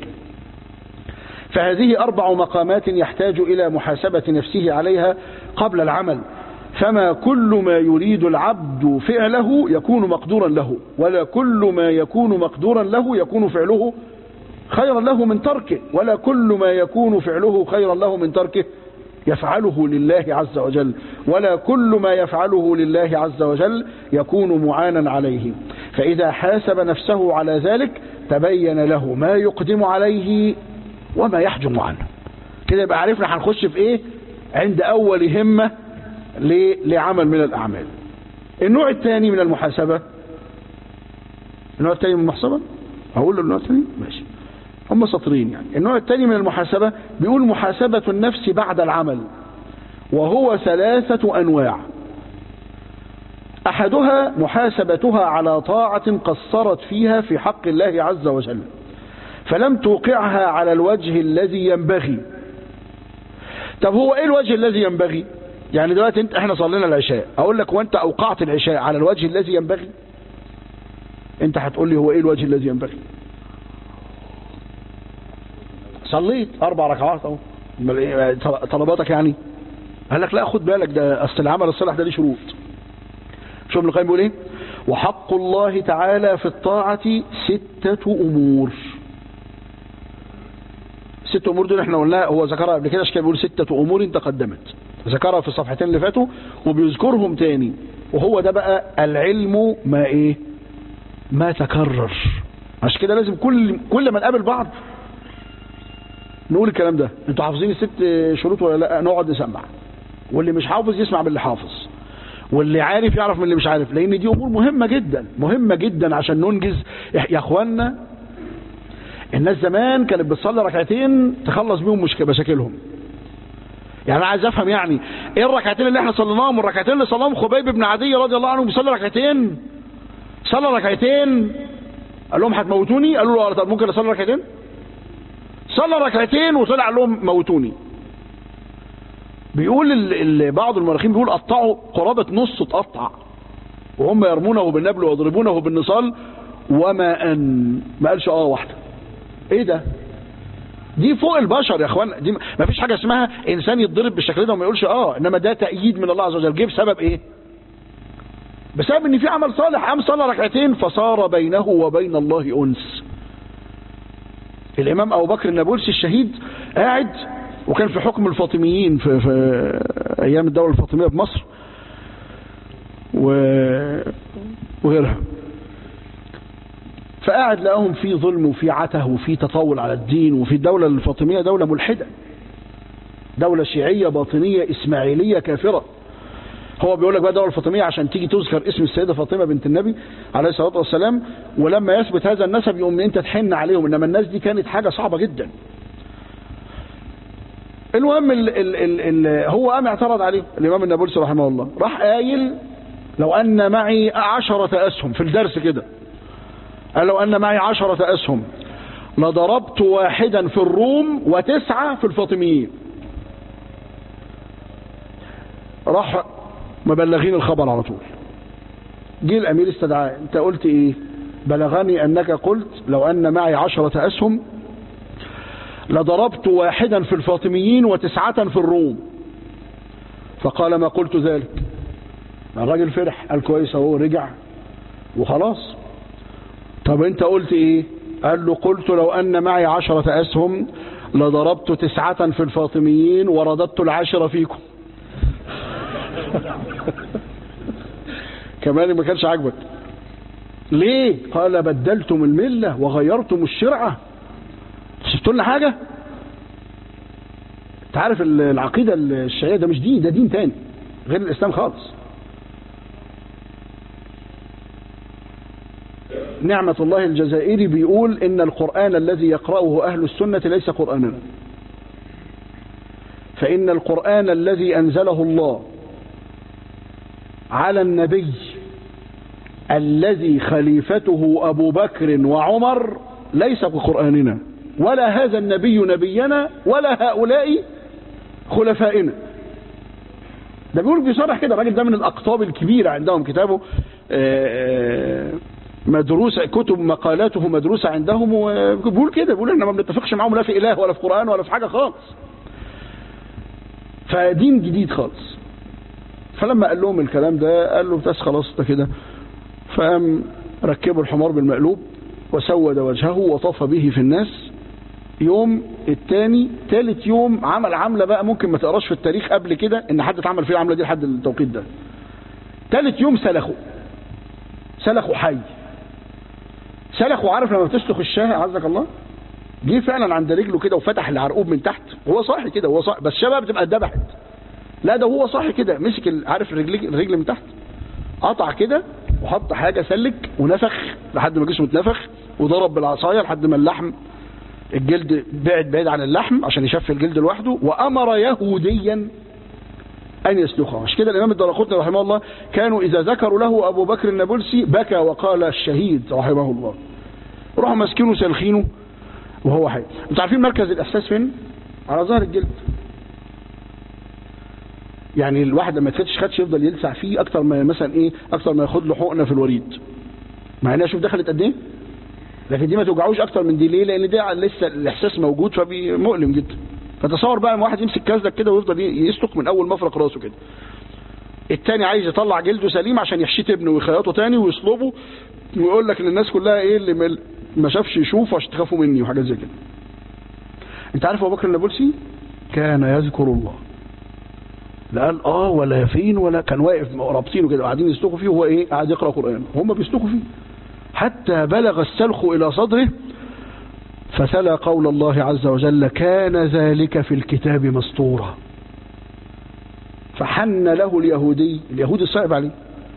Speaker 2: فهذه أربع مقامات يحتاج إلى محاسبة نفسه عليها قبل العمل فما كل ما يريد العبد فعله يكون مقدورا له ولا كل ما يكون مقدورا له يكون فعله خيرا له من تركه ولا كل ما يكون فعله خيرا له من تركه يفعله لله عز وجل ولا كل ما يفعله لله عز وجل يكون معانا عليه فإذا حاسب نفسه على ذلك تبين له ما يقدم عليه وما يحجم عنه كده يبقى عرفنا هنخش في ايه عند اول همة لعمل من الاعمال النوع الثاني من المحاسبة النوع الثاني من المحاسبة هقول له النوع الثاني ماشي هم سطرين يعني النوع الثاني من المحاسبة بيقول محاسبة النفس بعد العمل وهو ثلاثة انواع أحدها محاسبتها على طاعة قصرت فيها في حق الله عز وجل فلم توقعها على الوجه الذي ينبغي طب هو ايه الوجه الذي ينبغي يعني دلوقتي انت احنا صلينا العشاء اقول لك وانت اوقعت العشاء على الوجه الذي ينبغي انت هتقول لي هو ايه الوجه الذي ينبغي صليت اربع ركعات اهو امال إيه طلباتك يعني قال لك لا خد بالك ده اصل العمل الصالح ده ليه شروط شوف ابن القيم بيقول ايه وحق الله تعالى في الطاعة ستة امور ست امور دول احنا قلنا هو ذكرها قبل كده عشان كده بيقول ستة امور تقدمت ذكرها في الصفحتين اللي فاتوا وبيذكرهم تاني وهو ده بقى العلم ما ايه ما تكرر عشان كده لازم كل كل ما نقابل بعض نقول الكلام ده انتوا حافظين الست شروط ولا لا نقعد نسمع واللي مش حافظ يسمع من اللي حافظ واللي عارف يعرف من اللي مش عارف لان دي امور مهمه جدا مهمه جدا عشان ننجز يا اخوانا الناس زمان كانت بتصلي ركعتين تخلص بيهم مش مشاكلهم يعني انا عايز افهم يعني ايه الركعتين اللي احنا صليناهم والركعتين اللي صلاهم خبيب بن عدي رضي الله عنه بيصلي ركعتين صلى ركعتين قال لهم هتموتوني قالوا له طب ممكن اصلي ركعتين صلى ركعتين وطلع قال لهم موتوني بيقول ال ال بعض المؤرخين بيقول قطعوا قرابة نص اتقطع وهم يرمونه بالنبل ويضربونه بالنصال وما ان ما قالش اه واحده ايه ده دي فوق البشر يا اخوان دي ما فيش حاجه اسمها انسان يتضرب بالشكل ده وما يقولش اه انما ده تأييد من الله عز وجل جه بسبب ايه بسبب ان في عمل صالح قام صلى ركعتين فصار بينه وبين الله انس الامام ابو بكر النابلسي الشهيد قاعد وكان في حكم الفاطميين في, في ايام الدوله الفاطميه بمصر و... وغيرها فقاعد لقاهم في ظلم وفي عته وفي تطاول على الدين وفي الدولة الفاطمية دولة ملحدة دولة شيعية باطنية إسماعيلية كافرة هو بيقول لك بقى الدولة الفاطمية عشان تيجي تذكر اسم السيدة فاطمة بنت النبي عليه الصلاة والسلام ولما يثبت هذا النسب يقوم انت تحن عليهم انما الناس دي كانت حاجة صعبة جدا المهم ال ال ال ال هو قام اعترض عليه الامام النابلسي رحمه الله راح قايل لو ان معي عشرة اسهم في الدرس كده قال لو أن معي عشرة أسهم لضربت واحدا في الروم وتسعة في الفاطميين راح مبلغين الخبر على طول جه الأمير استدعاه أنت قلت إيه بلغني أنك قلت لو أن معي عشرة أسهم لضربت واحدا في الفاطميين وتسعة في الروم فقال ما قلت ذلك الراجل فرح قال كويس اهو رجع وخلاص طب انت قلت ايه قال له قلت لو ان معي عشرة اسهم لضربت تسعة في الفاطميين ورددت العشرة فيكم كمان ما كانش عاجبك ليه قال بدلتم الملة وغيرتم الشرعة سبتوا لنا حاجة انت عارف العقيدة الشيعية ده مش دين ده دين تاني غير الاسلام خالص نعمة الله الجزائري بيقول إن القرآن الذي يقرأه أهل السنة ليس قرآننا فإن القرآن الذي أنزله الله على النبي الذي خليفته أبو بكر وعمر ليس بقرآننا ولا هذا النبي نبينا ولا هؤلاء خلفائنا ده بيقول بيصرح كده الراجل ده من الأقطاب الكبيرة عندهم كتابه آآ آآ مدروسة كتب مقالاته مدروسة عندهم وبيقول كده بيقول احنا ما بنتفقش معاهم لا في اله ولا في قرآن ولا في حاجة خالص فدين جديد خالص فلما قال لهم الكلام ده قال له بس خلاص ده كده فقام ركبوا الحمار بالمقلوب وسود وجهه وطاف به في الناس يوم الثاني ثالث يوم عمل عملة بقى ممكن ما تقراش في التاريخ قبل كده ان حد اتعمل فيه العملة دي لحد التوقيت ده ثالث يوم سلخوا سلخوا حي سلخوا عارف لما بتسلخ الشاه عزك الله جه فعلا عند رجله كده وفتح العرقوب من تحت وهو صاحي كده وهو صاحي بس شباب بتبقى اتذبحت لا ده هو صاحي كده مسك عارف الرجل الرجل من تحت قطع كده وحط حاجة سلك ونفخ لحد ما جسمه اتنفخ وضرب بالعصاية لحد ما اللحم الجلد بعد بعيد عن اللحم عشان يشفي الجلد لوحده وأمر يهوديا أن يسلخه عشان كده الإمام الدرقطني رحمه الله كانوا إذا ذكروا له أبو بكر النابلسي بكى وقال الشهيد رحمه الله راحوا ماسكينه سالخينه وهو حي انتوا عارفين مركز الإحساس فين؟ على ظهر الجلد يعني الواحد لما يتفتش خدش يفضل يلسع فيه اكتر ما مثلا ايه اكتر ما ياخد له حقنه في الوريد مع انها شوف دخلت قد ايه لكن دي ما توجعوش اكتر من دي ليه لان ده لسه الاحساس موجود فمؤلم جدا فتصور بقى لما واحد يمسك كازلك كده ويفضل يسلك من اول مفرق راسه كده التاني عايز يطلع جلده سليم عشان يحشيه ابنه ويخيطه تاني ويصلبه ويقول لك للناس كلها ايه اللي ما شافش يشوف عشان تخافوا مني وحاجات زي كده انت عارف ابو بكر النابلسي كان يذكر الله لا قال اه ولا فين ولا كان واقف رابطينه كده قاعدين يسلكوا فيه وهو ايه قاعد يقرا قران هم بيسلكوا فيه حتى بلغ السلخ الى صدره فتلا قول الله عز وجل كان ذلك في الكتاب مسطورا فحن له اليهودي اليهودي صعب عليه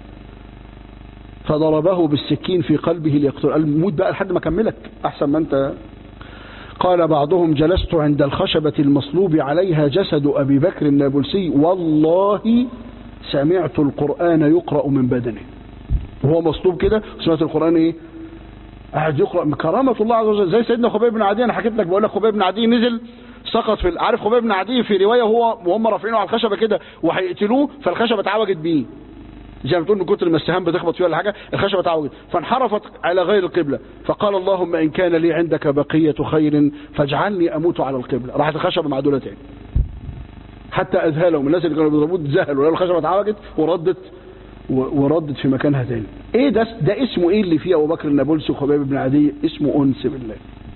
Speaker 2: فضربه بالسكين في قلبه ليقتل قال موت بقى لحد ما اكملك احسن ما انت قال بعضهم جلست عند الخشبة المصلوب عليها جسد أبي بكر النابلسي والله سمعت القرآن يقرأ من بدنه وهو مصلوب كده سمعت القرآن ايه قاعد يقرأ من كرامة الله عز وجل زي سيدنا خبيب بن عدي انا حكيت لك بقول لك خبيب بن عدي نزل سقط في عارف خبيب بن عدي في رواية هو وهم رافعينه على الخشبة كده وهيقتلوه فالخشبة اتعوجت بيه زي ما تقول من كتر ما السهام بتخبط فيها ولا حاجه الخشبه اتعوجت فانحرفت على غير القبله فقال اللهم ان كان لي عندك بقيه خير فاجعلني اموت على القبله راحت الخشبه معدوله تاني حتى اذهلهم الناس اللي كانوا بيضربوه اتذهلوا لان الخشبه اتعوجت وردت وردت في مكانها تاني ايه ده ده اسمه ايه اللي فيه ابو بكر النابلسي وخبيب بن عدي اسمه انس بالله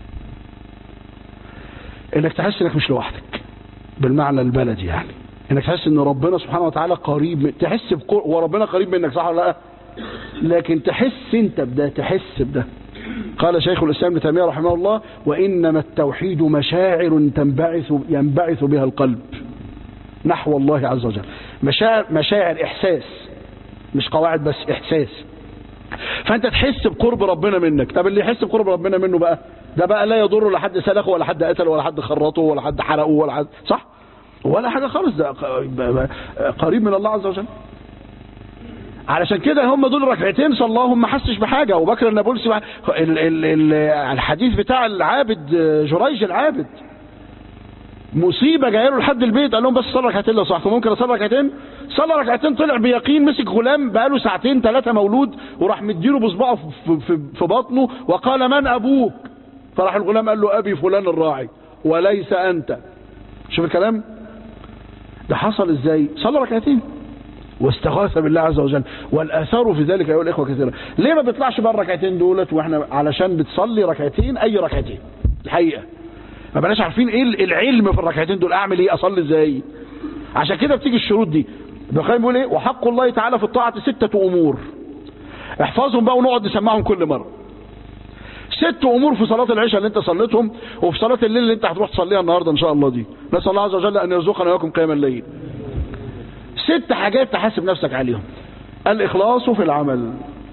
Speaker 2: انك تحس انك مش لوحدك بالمعنى البلدي يعني انك تحس ان ربنا سبحانه وتعالى قريب تحس بقر... وربنا قريب منك صح ولا لا لكن تحس انت بده تحس بده قال شيخ الاسلام ابن تيميه رحمه الله وانما التوحيد مشاعر تنبعث ينبعث بها القلب نحو الله عز وجل مشاعر مشاعر احساس مش قواعد بس احساس فانت تحس بقرب ربنا منك طب اللي يحس بقرب ربنا منه بقى ده بقى لا يضر لا حد سلخه ولا حد قتله ولا حد خرطه ولا حد حرقه ولا حد صح ولا حاجة خالص ده قريب من الله عز وجل علشان كده هم دول ركعتين صلاهم ما حسش بحاجة وبكر النابلسي ال ال ال الحديث بتاع العابد جريج العابد مصيبة جايه له لحد البيت قال لهم بس صلى ركعتين لو صحتوا ممكن اصلي ركعتين صلى ركعتين طلع بيقين مسك غلام بقاله ساعتين ثلاثة مولود وراح مديله بصبعه في, في, في بطنه وقال من ابوك فراح الغلام قال له ابي فلان الراعي وليس انت شوف الكلام ده حصل ازاي صلى ركعتين واستغاث بالله عز وجل والاثار في ذلك ايها الاخوه كثيره ليه ما بيطلعش بره الركعتين دولت واحنا علشان بتصلي ركعتين اي ركعتين الحقيقه ما بلاش عارفين ايه العلم في الركعتين دول اعمل ايه اصلي ازاي عشان كده بتيجي الشروط دي ابن القيم بيقول ايه وحق الله تعالى في الطاعه سته امور احفظهم بقى ونقعد نسمعهم كل مره ست امور في صلاه العشاء اللي انت صليتهم وفي صلاه الليل اللي انت هتروح تصليها النهارده ان شاء الله دي نسال الله عز وجل ان يرزقنا وياكم قيام الليل ست حاجات تحاسب نفسك عليهم الاخلاص في العمل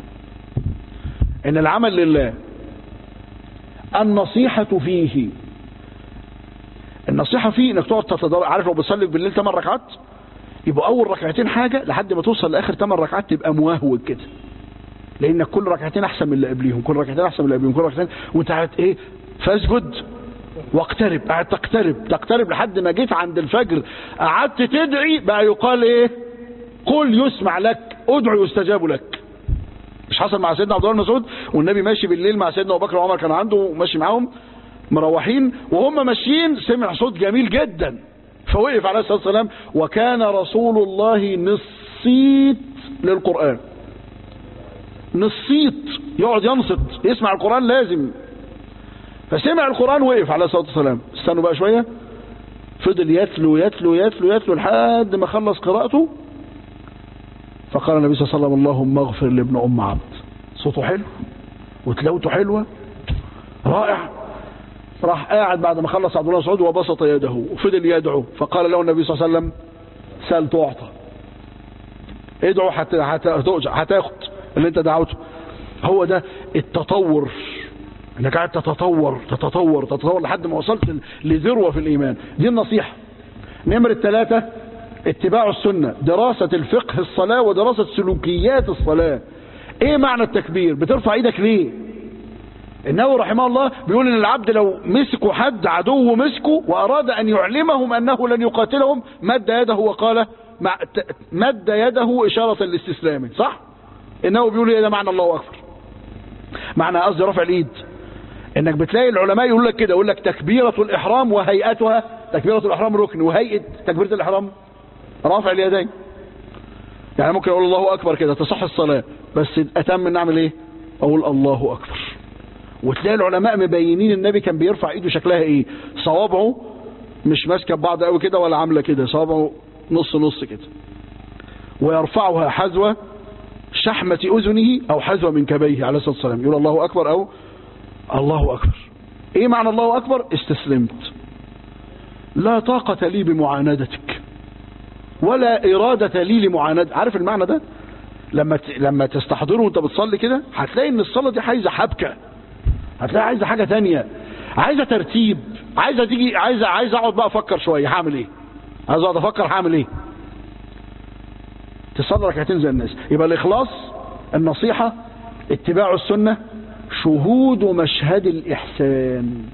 Speaker 2: ان العمل لله النصيحة فيه النصيحة فيه انك تقعد تتدرب عارف لو بتصلي بالليل 8 ركعات يبقى اول ركعتين حاجة لحد ما توصل لاخر 8 ركعات تبقى موهوج كده لانك كل ركعتين احسن من اللي قبليهم كل ركعتين احسن من اللي قبليهم كل ركعتين وانت قاعد ايه فاسجد واقترب قاعد تقترب تقترب لحد ما جيت عند الفجر قعدت تدعي بقى يقال ايه قل يسمع لك ادعو يستجاب لك مش حصل مع سيدنا عبد الله بن مسعود والنبي ماشي بالليل مع سيدنا ابو بكر وعمر كان عنده ماشي معاهم مروحين وهم ماشيين سمع صوت جميل جدا فوقف عليه الصلاه والسلام وكان رسول الله نصيت للقران نصيت يقعد ينصت يسمع القران لازم فسمع القرآن وقف عليه الصلاة والسلام استنوا بقى شوية فضل يتلو يتلو يتلو يتلو لحد ما خلص قراءته فقال النبي صلى الله عليه وسلم اللهم اغفر لابن أم عبد صوته حلو وتلاوته حلوة رائع راح قاعد بعد ما خلص عبد الله مسعود وبسط يده وفضل يدعو فقال له النبي صلى الله عليه وسلم سال تعطى ادعو حتى هتاخد اللي انت دعوته هو ده التطور انك قاعد تتطور تتطور تتطور لحد ما وصلت لذروه في الايمان دي النصيحه نمرة ثلاثة اتباع السنة دراسة الفقه الصلاة ودراسة سلوكيات الصلاة ايه معنى التكبير بترفع ايدك ليه النووي رحمه الله بيقول ان العبد لو مسكوا حد عدو مسكه واراد ان يعلمهم انه لن يقاتلهم مد يده وقال مع- ت- مد يده اشارة الاستسلام صح النووي بيقول ايه ده معنى الله اكبر معنى قصدي رفع الايد انك بتلاقي العلماء يقول لك كده يقول لك تكبيرة الاحرام وهيئتها تكبيرة الاحرام ركن وهيئة تكبيرة الاحرام رافع اليدين يعني ممكن اقول الله اكبر كده تصح الصلاة بس اتم ان اعمل ايه اقول الله اكبر وتلاقي العلماء مبينين النبي كان بيرفع ايده شكلها ايه صوابعه مش ماسكه ببعض قوي كده ولا عامله كده صوابعه نص نص كده ويرفعها حذو شحمة أذنه أو حذو منكبيه عليه الصلاة والسلام يقول الله أكبر أو الله أكبر إيه معنى الله أكبر استسلمت لا طاقة لي بمعاندتك ولا إرادة لي لمعاندة عارف المعنى ده لما ت... لما تستحضره وانت بتصلي كده هتلاقي ان الصلاة دي عايزة حبكة هتلاقي عايزة حاجة تانية عايزة ترتيب عايزة تيجي عايزة عايزة اقعد بقى افكر شوية هعمل ايه عايز اقعد افكر هعمل ايه تصلي ركعتين زي الناس يبقى الاخلاص النصيحة اتباع السنة شهود مشهد الاحسان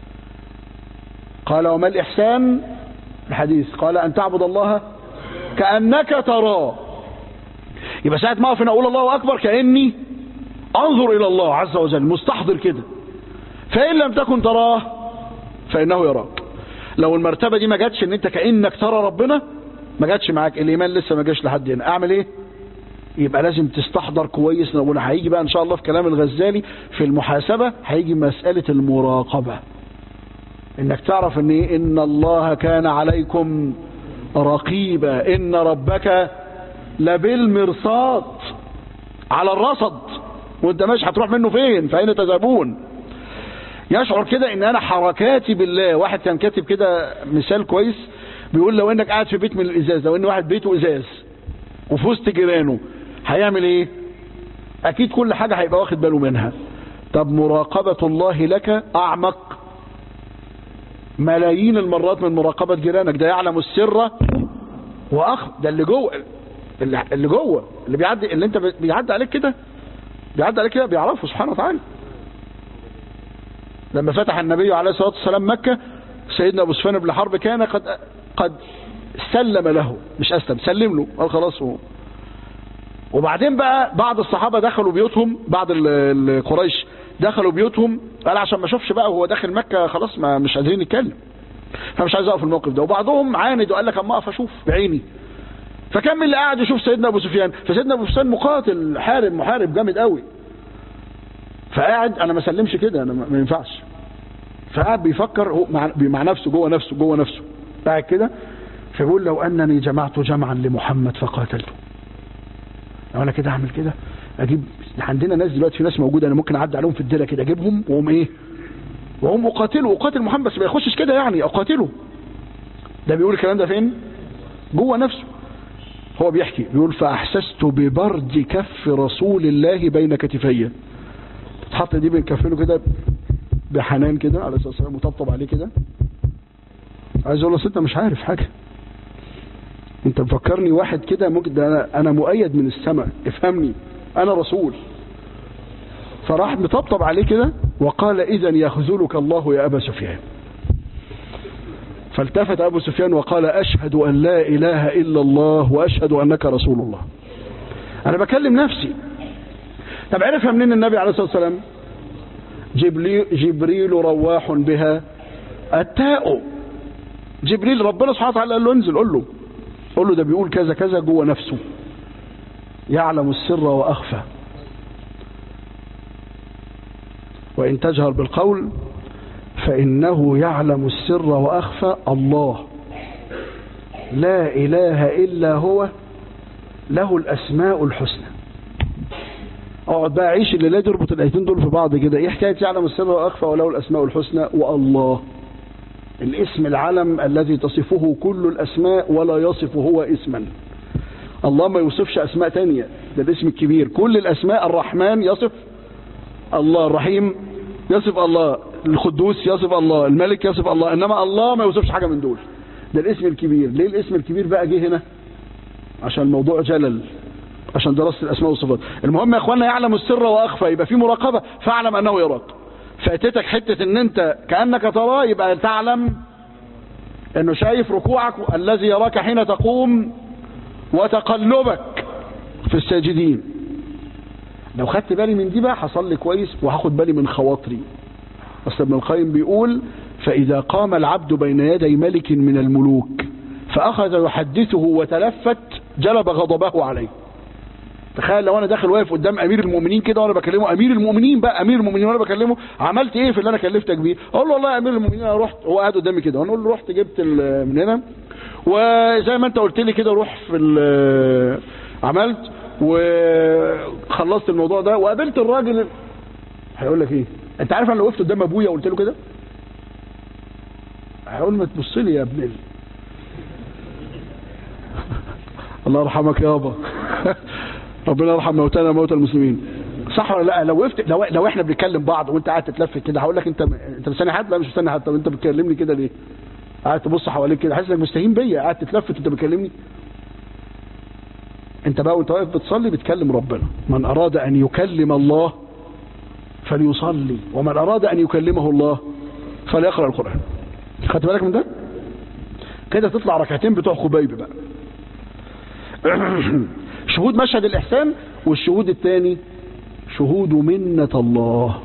Speaker 2: قال وما الاحسان الحديث قال ان تعبد الله كأنك تراه يبقى ساعة ما اقف هنا اقول الله اكبر كأني انظر الى الله عز وجل مستحضر كده فان لم تكن تراه فانه يراك لو المرتبة دي ما جاتش ان انت كأنك ترى ربنا ما جاتش معاك الايمان لسه ما جاش لحد هنا اعمل ايه يبقى لازم تستحضر كويس نقول هيجي بقى ان شاء الله في كلام الغزالي في المحاسبة هيجي مسألة المراقبة انك تعرف ان ايه ان الله كان عليكم رقيبا ان ربك لبالمرصاد على الرصد وانت ماشي هتروح منه فين فاين تذهبون يشعر كده ان انا حركاتي بالله واحد كان كاتب كده مثال كويس بيقول لو انك قاعد في بيت من الازاز لو ان واحد بيته ازاز وفي وسط جيرانه هيعمل ايه اكيد كل حاجة هيبقى واخد باله منها طب مراقبة الله لك اعمق ملايين المرات من مراقبة جيرانك ده يعلم السر واخ ده اللي جوه اللي اللي جوه اللي بيعدي اللي انت بيعدي عليك كده بيعدي عليك كده بيعرفه سبحانه وتعالى لما فتح النبي عليه الصلاة والسلام مكة سيدنا أبو سفيان بن حرب كان قد قد سلم له مش أسلم سلم له قال خلاص هو وبعدين بقى بعض الصحابة دخلوا بيوتهم بعض ال- القريش دخلوا بيوتهم قال عشان ما اشوفش بقى وهو داخل مكة خلاص ما مش قادرين نتكلم فمش عايز اقف في الموقف ده وبعضهم عاند وقال لك اما اقف اشوف بعيني فكان من اللي قاعد يشوف سيدنا ابو سفيان فسيدنا ابو سفيان مقاتل حارب محارب جامد قوي فقاعد انا ما سلمش كده انا ما ما ينفعش فقاعد بيفكر هو مع, مع نفسه جوه نفسه جوه نفسه قاعد كده فبيقول لو انني جمعت جمعا لمحمد فقاتلته لو انا كده اعمل كده اجيب عندنا ناس دلوقتي في ناس موجوده انا ممكن اعدي عليهم في الديره كده اجيبهم واقوم ايه واقوم اقاتله اقاتل محمد بس ما يخشش كده يعني اقاتله ده بيقول الكلام ده فين جوه نفسه هو بيحكي بيقول فاحسست ببرد كف رسول الله بين كتفي تحط دي بين كفينه كده بحنان كده عليه الصلاه والسلام وطبطب عليه كده عايز اقول له أصل انت مش عارف حاجه انت مفكرني واحد كده ممكن ده انا انا مؤيد من السماء افهمني انا رسول فراح مطبطب عليه كده وقال اذا يخذلك الله يا ابا سفيان فالتفت ابو سفيان وقال اشهد ان لا اله الا الله واشهد انك رسول الله انا بكلم نفسي طب عرفها منين النبي عليه الصلاه والسلام جبريل, جبريل رواح بها التاء جبريل ربنا سبحانه وتعالى قال له انزل قول له قول له ده بيقول كذا كذا جوه نفسه يعلم السر واخفى وان تجهر بالقول فانه يعلم السر واخفى الله لا اله الا هو له الاسماء الحسنى اقعد بقى عيش الليله دي اربط الايتين دول في بعض كده ايه حكايه يعلم السر واخفى وله الاسماء الحسنى والله الاسم العلم الذي تصفه كل الاسماء ولا يصف هو اسما الله ما يوصفش اسماء تانية ده الاسم الكبير كل الاسماء الرحمن يصف الله الرحيم يصف الله القدوس يصف الله الملك يصف الله انما الله ما يوصفش حاجه من دول ده الاسم الكبير ليه الاسم الكبير بقى جه هنا عشان الموضوع جلل عشان دراسة الأسماء والصفات المهم يا أخوانا يعلم السر وأخفى يبقى في مراقبة فاعلم أنه يراك فاتتك حتة ان انت كأنك تراه يبقى تعلم انه شايف ركوعك الذي يراك حين تقوم وتقلبك في الساجدين لو خدت بالي من دي بقى حصل لي كويس وهاخد بالي من خواطري اصل ابن القيم بيقول فإذا قام العبد بين يدي ملك من الملوك فأخذ يحدثه وتلفت جلب غضبه عليه تخيل لو انا داخل واقف قدام امير المؤمنين كده وانا بكلمه امير المؤمنين بقى امير المؤمنين وانا بكلمه عملت ايه في اللي انا كلفتك بيه اقول له والله يا امير المؤمنين انا رحت هو قاعد قدامي كده وانا اقول له رحت جبت ال- من هنا وزي ما انت قلت لي كده روح في ال- عملت وخلصت الموضوع ده وقابلت الراجل هيقول لك ايه انت عارف انا لو وقفت قدام ابويا وقلت له كده هيقول ما تبص لي يا ابن ال... الله يرحمك يابا ربنا يرحم موتانا وموتى المسلمين صح ولا لا لو وقفت لو, لو احنا بنتكلم بعض وانت قاعد تتلفت كده هقول لك انت انت مستني حد لا مش مستني حد طب انت بتكلمني كده ليه قاعد تبص حواليك كده حاسس انك مستهين بيا قاعد تتلفت وانت بتكلمني انت بقى وانت واقف بتصلي بتكلم ربنا من اراد ان يكلم الله فليصلي ومن اراد ان يكلمه الله فليقرا القران خدت بالك من ده كده تطلع ركعتين بتوع خبيب بقى شهود مشهد الإحسان والشهود الثاني شهود منة الله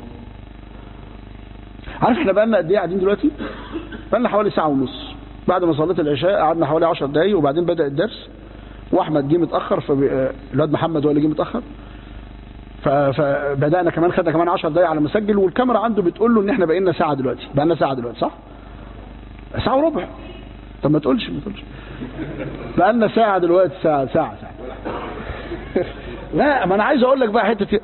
Speaker 2: عارف احنا بقالنا قد ايه قاعدين دلوقتي بقالنا حوالي ساعة ونص بعد ما صليت العشاء قعدنا حوالي 10 دقايق وبعدين بدأ الدرس واحمد جه متأخر فالواد محمد هو اللي جه متأخر ف- فبدأنا كمان خدنا كمان 10 دقايق على ما اسجل والكاميرا عنده بتقول له ان احنا بقينا ساعة دلوقتي بقالنا ساعة دلوقتي صح؟ ساعة وربع طب ما تقولش ما تقولش بقالنا ساعة دلوقتي ساعة ساعة ساعة لا ما انا عايز اقول لك بقى حتة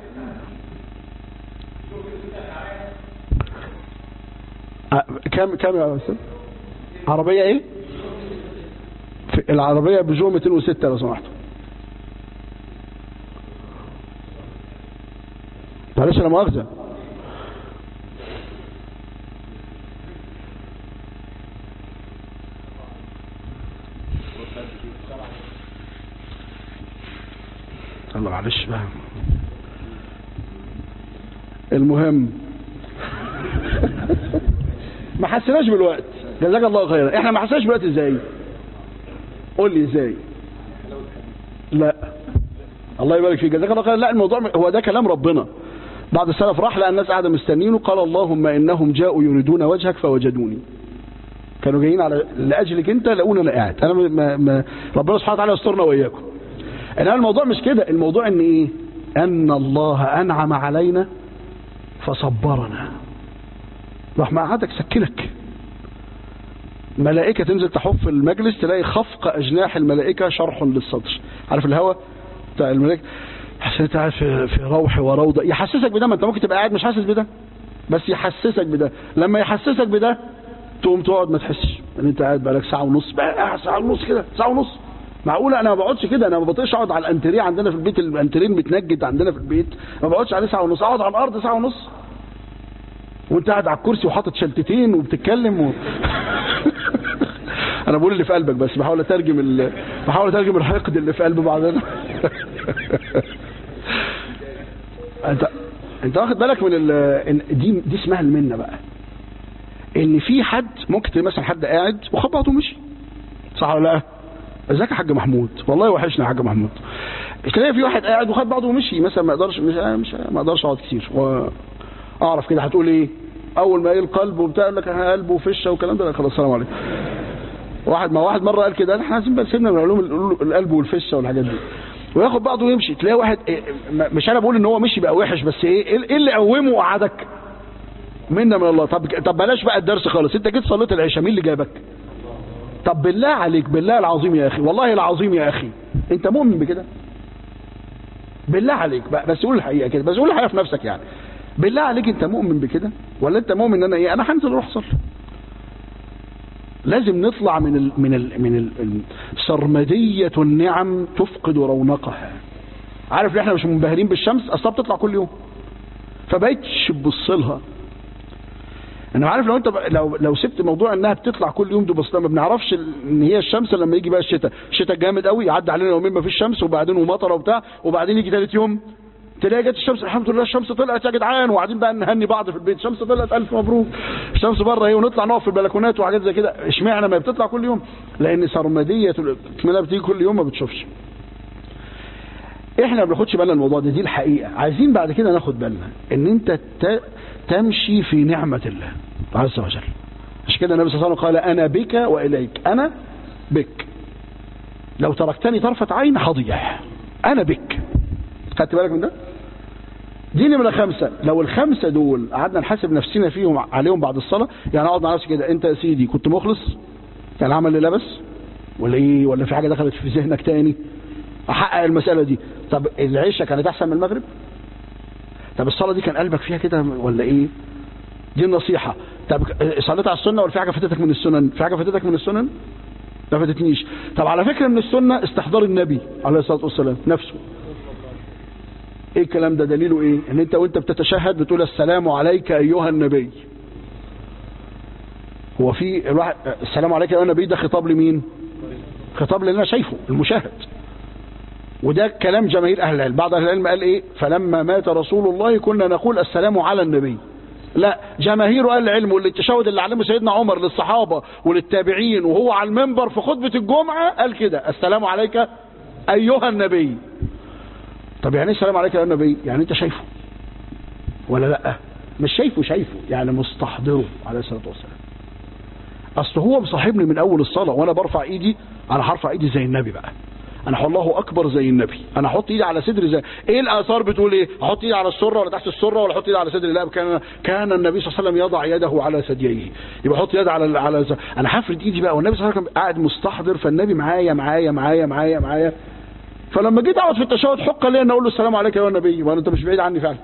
Speaker 2: أه، كام كام يا استاذ عربية ايه في العربية بجو 206 لو سمحت معلش لا مؤاخذة الله معلش بقى المهم ما حسناش بالوقت جزاك الله خيرا احنا ما حسناش بالوقت ازاي قول لي ازاي لا الله يبارك فيك جزاك الله خيرا لا الموضوع هو ده كلام ربنا بعد السلف راح لقى الناس قاعده مستنينه قال اللهم انهم جاءوا يريدون وجهك فوجدوني كانوا جايين على لاجلك انت لقوني انا قاعد انا ما ما ربنا سبحانه وتعالى يسترنا واياكم انما الموضوع مش كده الموضوع ان ايه ان الله انعم علينا فصبرنا راح مقعدك سكنك ملائكة تنزل تحف المجلس تلاقي خفق أجناح الملائكة شرح للصدر عارف الهوى بتاع الملائكة حسيت قاعد في, في روح وروضة يحسسك بده ما انت ممكن تبقى قاعد مش حاسس بده بس يحسسك بده لما يحسسك بده تقوم تقعد ما تحسش ان انت قاعد بقالك ساعة ونص بقى ساعة ونص كده ساعة ونص معقولة انا ما بقعدش كده انا ما بطيقش اقعد على الانتريه عندنا في البيت الانتريه متنجد عندنا في البيت ما بقعدش عليه ساعة ونص اقعد على الارض ساعة ونص وانت قاعد على الكرسي وحاطط شلتتين وبتتكلم و... انا بقول اللي في قلبك بس بحاول اترجم ال... بحاول اترجم الحقد اللي في قلب بعضنا انت انت واخد بالك من ال... إن دي دي اسمها المنه بقى ان في حد ممكن تلاقي مثلا حد قاعد وخد بعضه ومشي صح ولا لا ازيك يا حاج محمود والله وحشنا يا حاج محمود تلاقي في واحد قاعد وخد بعضه ومشي مثلا ما اقدرش مش مش ما اقدرش اقعد كتير واعرف كده هتقول ايه اول ما يقول قلب وبتاع يقول لك قلب وفشه والكلام ده لا خلاص السلام عليكم واحد ما واحد مره قال كده احنا عايزين بقى سيبنا من علوم القلب والفشه والحاجات دي وياخد بعضه ويمشي تلاقي واحد إيه مش انا بقول ان هو مشي بقى وحش بس ايه ايه اللي قومه وقعدك منا من الله طب طب بلاش بقى الدرس خالص انت جيت صليت العشاء مين اللي جابك طب بالله عليك بالله العظيم يا اخي والله العظيم يا اخي انت مؤمن بكده بالله عليك بس قول الحقيقه كده بس قول الحقيقه في نفسك يعني بالله عليك انت مؤمن بكده ولا انت مؤمن ان انا ايه انا هنزل اروح اصلي لازم نطلع من ال من ال من ال سرمديه النعم تفقد رونقها عارف ان احنا مش منبهرين بالشمس اصلا بتطلع كل يوم فبقيتش تبص لها انا عارف لو انت ب... لو لو سبت موضوع انها بتطلع كل يوم دي بس ما بنعرفش ال- ان هي الشمس لما يجي بقى الشتاء الشتاء جامد قوي يعدي علينا يومين ما فيش شمس وبعدين ومطره وبتاع وبعدين يجي ثالث يوم تلاقي جت الشمس الحمد لله الشمس طلعت يا جدعان وقاعدين بقى نهني بعض في البيت الشمس طلعت الف مبروك الشمس بره اهي ونطلع نقف في البلكونات وحاجات زي كده اشمعنى ما بتطلع كل يوم لان سرمديه الاكمله بتيجي كل يوم ما بتشوفش احنا ما بناخدش بالنا من الموضوع ده دي الحقيقه عايزين بعد كده ناخد بالنا ان انت ت- تمشي في نعمه الله عز وجل عشان كده النبي صلى الله عليه وسلم قال انا بك واليك انا بك لو تركتني طرفه عين هضيع انا بك خدت بالك من ده دي نمرة خمسة لو الخمسة دول قعدنا نحاسب نفسنا فيهم عليهم بعد الصلاة يعني اقعد مع نفسي كده انت يا سيدي كنت مخلص كان عمل اللي لبس ولا ايه ولا في حاجة دخلت في ذهنك تاني احقق المسألة دي طب العشاء كانت احسن من المغرب طب الصلاة دي كان قلبك فيها كده ولا ايه دي النصيحة طب صليت على السنة ولا في حاجة فاتتك من السنن في حاجة فاتتك من السنن ما فاتتنيش طب على فكرة من السنة استحضار النبي عليه الصلاة والسلام نفسه ايه الكلام ده دليله ايه ان انت وانت بتتشهد بتقول السلام عليك ايها النبي هو في الواحد السلام عليك ايها النبي ده خطاب لمين خطاب اللي انا شايفه المشاهد وده كلام جماهير اهل العلم بعض اهل العلم قال ايه فلما مات رسول الله كنا نقول السلام على النبي لا جماهير اهل العلم واللي التشهد اللي علمه سيدنا عمر للصحابه وللتابعين وهو على المنبر في خطبه الجمعه قال كده السلام عليك ايها النبي طب يعني ايه السلام عليك يا النبي يعني انت شايفه ولا لا مش شايفه شايفه يعني مستحضره عليه الصلاه والسلام اصل هو مصاحبني من اول الصلاه وانا برفع ايدي انا هرفع ايدي زي النبي بقى انا هقول الله اكبر زي النبي انا احط ايدي على صدري زي ايه الاثار بتقول ايه احط ايدي على السره ولا تحت السره ولا احط ايدي على صدري لا كان كان النبي صلى الله عليه وسلم يضع يده على ثدييه يبقى احط يد على على ز- انا هفرد ايدي بقى والنبي صلى الله عليه وسلم قاعد مستحضر فالنبي معايا معايا معايا معايا معايا فلما جيت اقعد في التشهد حق لي ان اقول له السلام عليك يا النبي وانا انت مش بعيد عني فعلا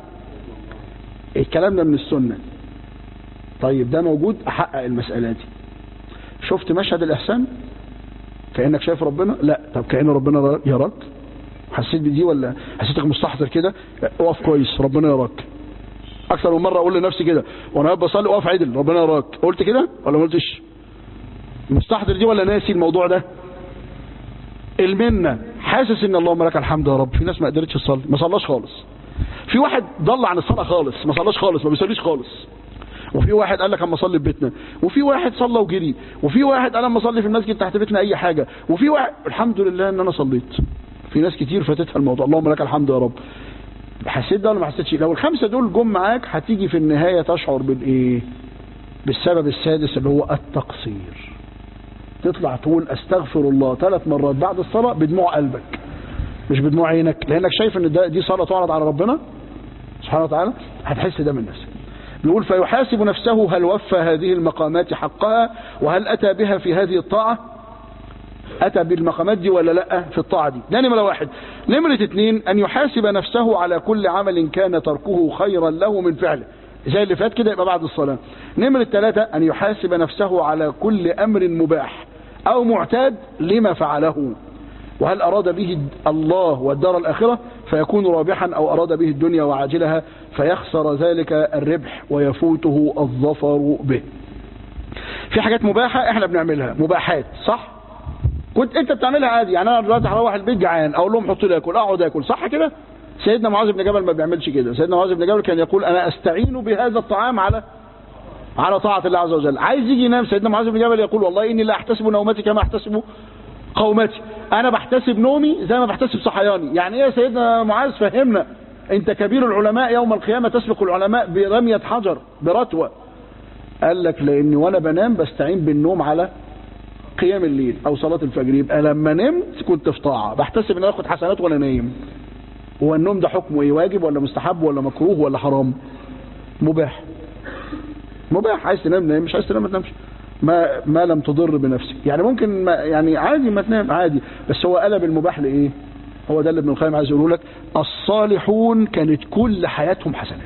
Speaker 2: الكلام ده من السنه طيب ده موجود احقق المساله دي شفت مشهد الاحسان كانك شايف ربنا لا طب كان ربنا يراك حسيت بدي ولا حسيتك مستحضر كده اقف كويس ربنا يراك اكثر من مره اقول لنفسي كده وانا بصلي اقف عدل ربنا يراك قلت كده ولا ما قلتش مستحضر دي ولا ناسي الموضوع ده المنه حاسس ان اللهم لك الحمد يا رب في ناس ما قدرتش تصلي ما صلاش خالص في واحد ضل عن الصلاه خالص ما صلاش خالص ما بيصليش خالص وفي واحد قال لك اما اصلي في بيتنا وفي واحد صلى وجري وفي واحد قال اما اصلي في المسجد تحت بيتنا اي حاجه وفي واحد الحمد لله ان انا صليت في ناس كتير فاتتها الموضوع اللهم لك الحمد يا رب حسيت ده ولا ما حسيتش لو الخمسه دول جم معاك هتيجي في النهايه تشعر بالايه بالسبب السادس اللي هو التقصير تطلع تقول استغفر الله ثلاث مرات بعد الصلاه بدموع قلبك مش بدموع عينك لانك شايف ان ده دي صلاه تعرض على ربنا سبحانه وتعالى هتحس ده من نفسك بيقول فيحاسب نفسه هل وفى هذه المقامات حقها وهل أتى بها في هذه الطاعة أتى بالمقامات دي ولا لا في الطاعة دي ده نمرة واحد نمرة اتنين أن يحاسب نفسه على كل عمل كان تركه خيرا له من فعله زي اللي فات كده يبقى بعد الصلاة نمرة ثلاثة أن يحاسب نفسه على كل أمر مباح أو معتاد لما فعله وهل أراد به الله والدار الآخرة فيكون رابحا أو أراد به الدنيا وعاجلها فيخسر ذلك الربح ويفوته الظفر به في حاجات مباحة احنا بنعملها مباحات صح كنت انت بتعملها عادي يعني انا دلوقتي هروح البيت جعان اقول لهم حطوا لي اكل اقعد اكل صح كده سيدنا معاذ بن جبل ما بيعملش كده سيدنا معاذ بن جبل كان يقول انا استعين بهذا الطعام على على طاعة الله عز وجل عايز يجي ينام سيدنا معاذ بن جبل يقول والله اني لا احتسب نومتي كما احتسب قومتي انا بحتسب نومي زي ما بحتسب صحياني يعني ايه يا سيدنا معاذ فهمنا انت كبير العلماء يوم القيامة تسبق العلماء برمية حجر برتوة قال لك لاني وانا بنام بستعين بالنوم على قيام الليل او صلاة الفجر يبقى لما نمت كنت في طاعة بحتسب ان اخد حسنات وانا نايم هو النوم ده حكمه ايه واجب ولا مستحب ولا مكروه ولا حرام مباح مباح عايز تنام نام مش عايز تنام ما تنامش ما ما لم تضر بنفسك يعني ممكن ما يعني عادي ما تنام عادي بس هو قلب المباح لايه هو ده اللي ابن القيم عايز يقوله لك الصالحون كانت كل حياتهم حسنات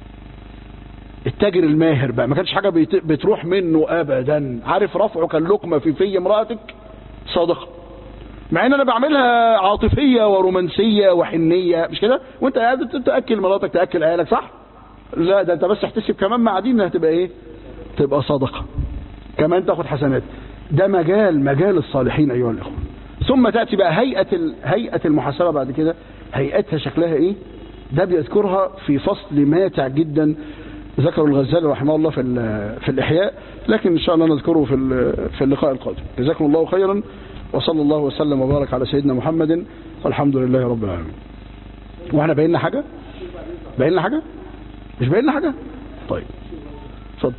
Speaker 2: التاجر الماهر بقى ما كانش حاجه بيت- بتروح منه ابدا عارف رفعك اللقمه في في امراتك صادقه مع ان انا بعملها عاطفيه ورومانسيه وحنيه مش كده وانت قاعد تاكل مراتك تاكل عيالك صح لا ده انت بس احتسب كمان مع دي انها تبقى ايه تبقى صدقة كمان تاخد حسنات ده مجال مجال الصالحين أيها الإخوة ثم تأتي بقى هيئة ال- هيئة المحاسبة بعد كده هيئتها شكلها إيه ده بيذكرها في فصل ماتع جدا ذكر الغزالي رحمه الله في ال- في الإحياء لكن إن شاء الله نذكره في ال- في اللقاء القادم جزاكم الله خيرا وصلى الله وسلم وبارك على سيدنا محمد والحمد لله رب العالمين واحنا باين لنا حاجة باين لنا حاجة مش باين لنا حاجة طيب اتفضل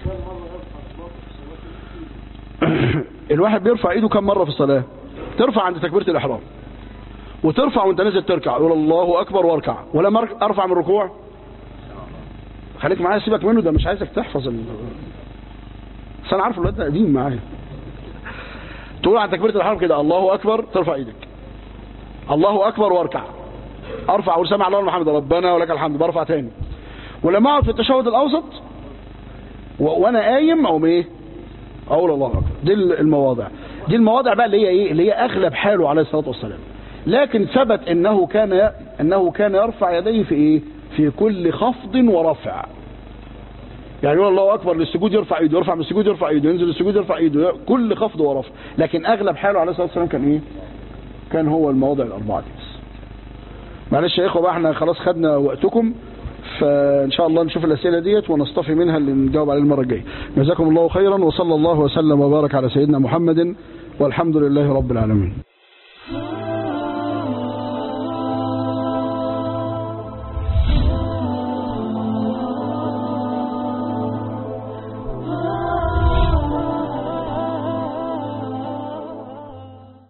Speaker 2: الواحد بيرفع ايده كم مرة في الصلاة ترفع عند تكبيرة الإحرام وترفع وانت نازل تركع يقول الله أكبر واركع ولما أرك- أرفع من الركوع خليك معايا سيبك منه ده مش عايزك تحفظ ال... بس انا عارف الواد ده قديم معايا تقول عند تكبيرة الإحرام كده الله أكبر ترفع ايدك الله أكبر واركع ارفع اقول سمع الله محمد ربنا ولك الحمد برفع تاني ولما اقعد في التشهد الاوسط و... وانا قايم او ايه اقول الله اكبر دي المواضع دي المواضع بقى اللي هي ايه اللي هي اغلب حاله عليه الصلاه والسلام لكن ثبت انه كان انه كان يرفع يديه في ايه في كل خفض ورفع يعني يقول الله اكبر للسجود يرفع ايده يرفع من السجود يرفع ايده ينزل السجود يرفع ايده كل خفض ورفع لكن اغلب حاله عليه الصلاه والسلام كان ايه كان هو المواضع الاربعه دي بس معلش يا اخوه بقى احنا خلاص خدنا وقتكم فان شاء الله نشوف الاسئله ديت ونصطفي منها اللي نجاوب عليه المره الجايه جزاكم الله خيرا وصلى الله وسلم وبارك على سيدنا محمد والحمد لله رب العالمين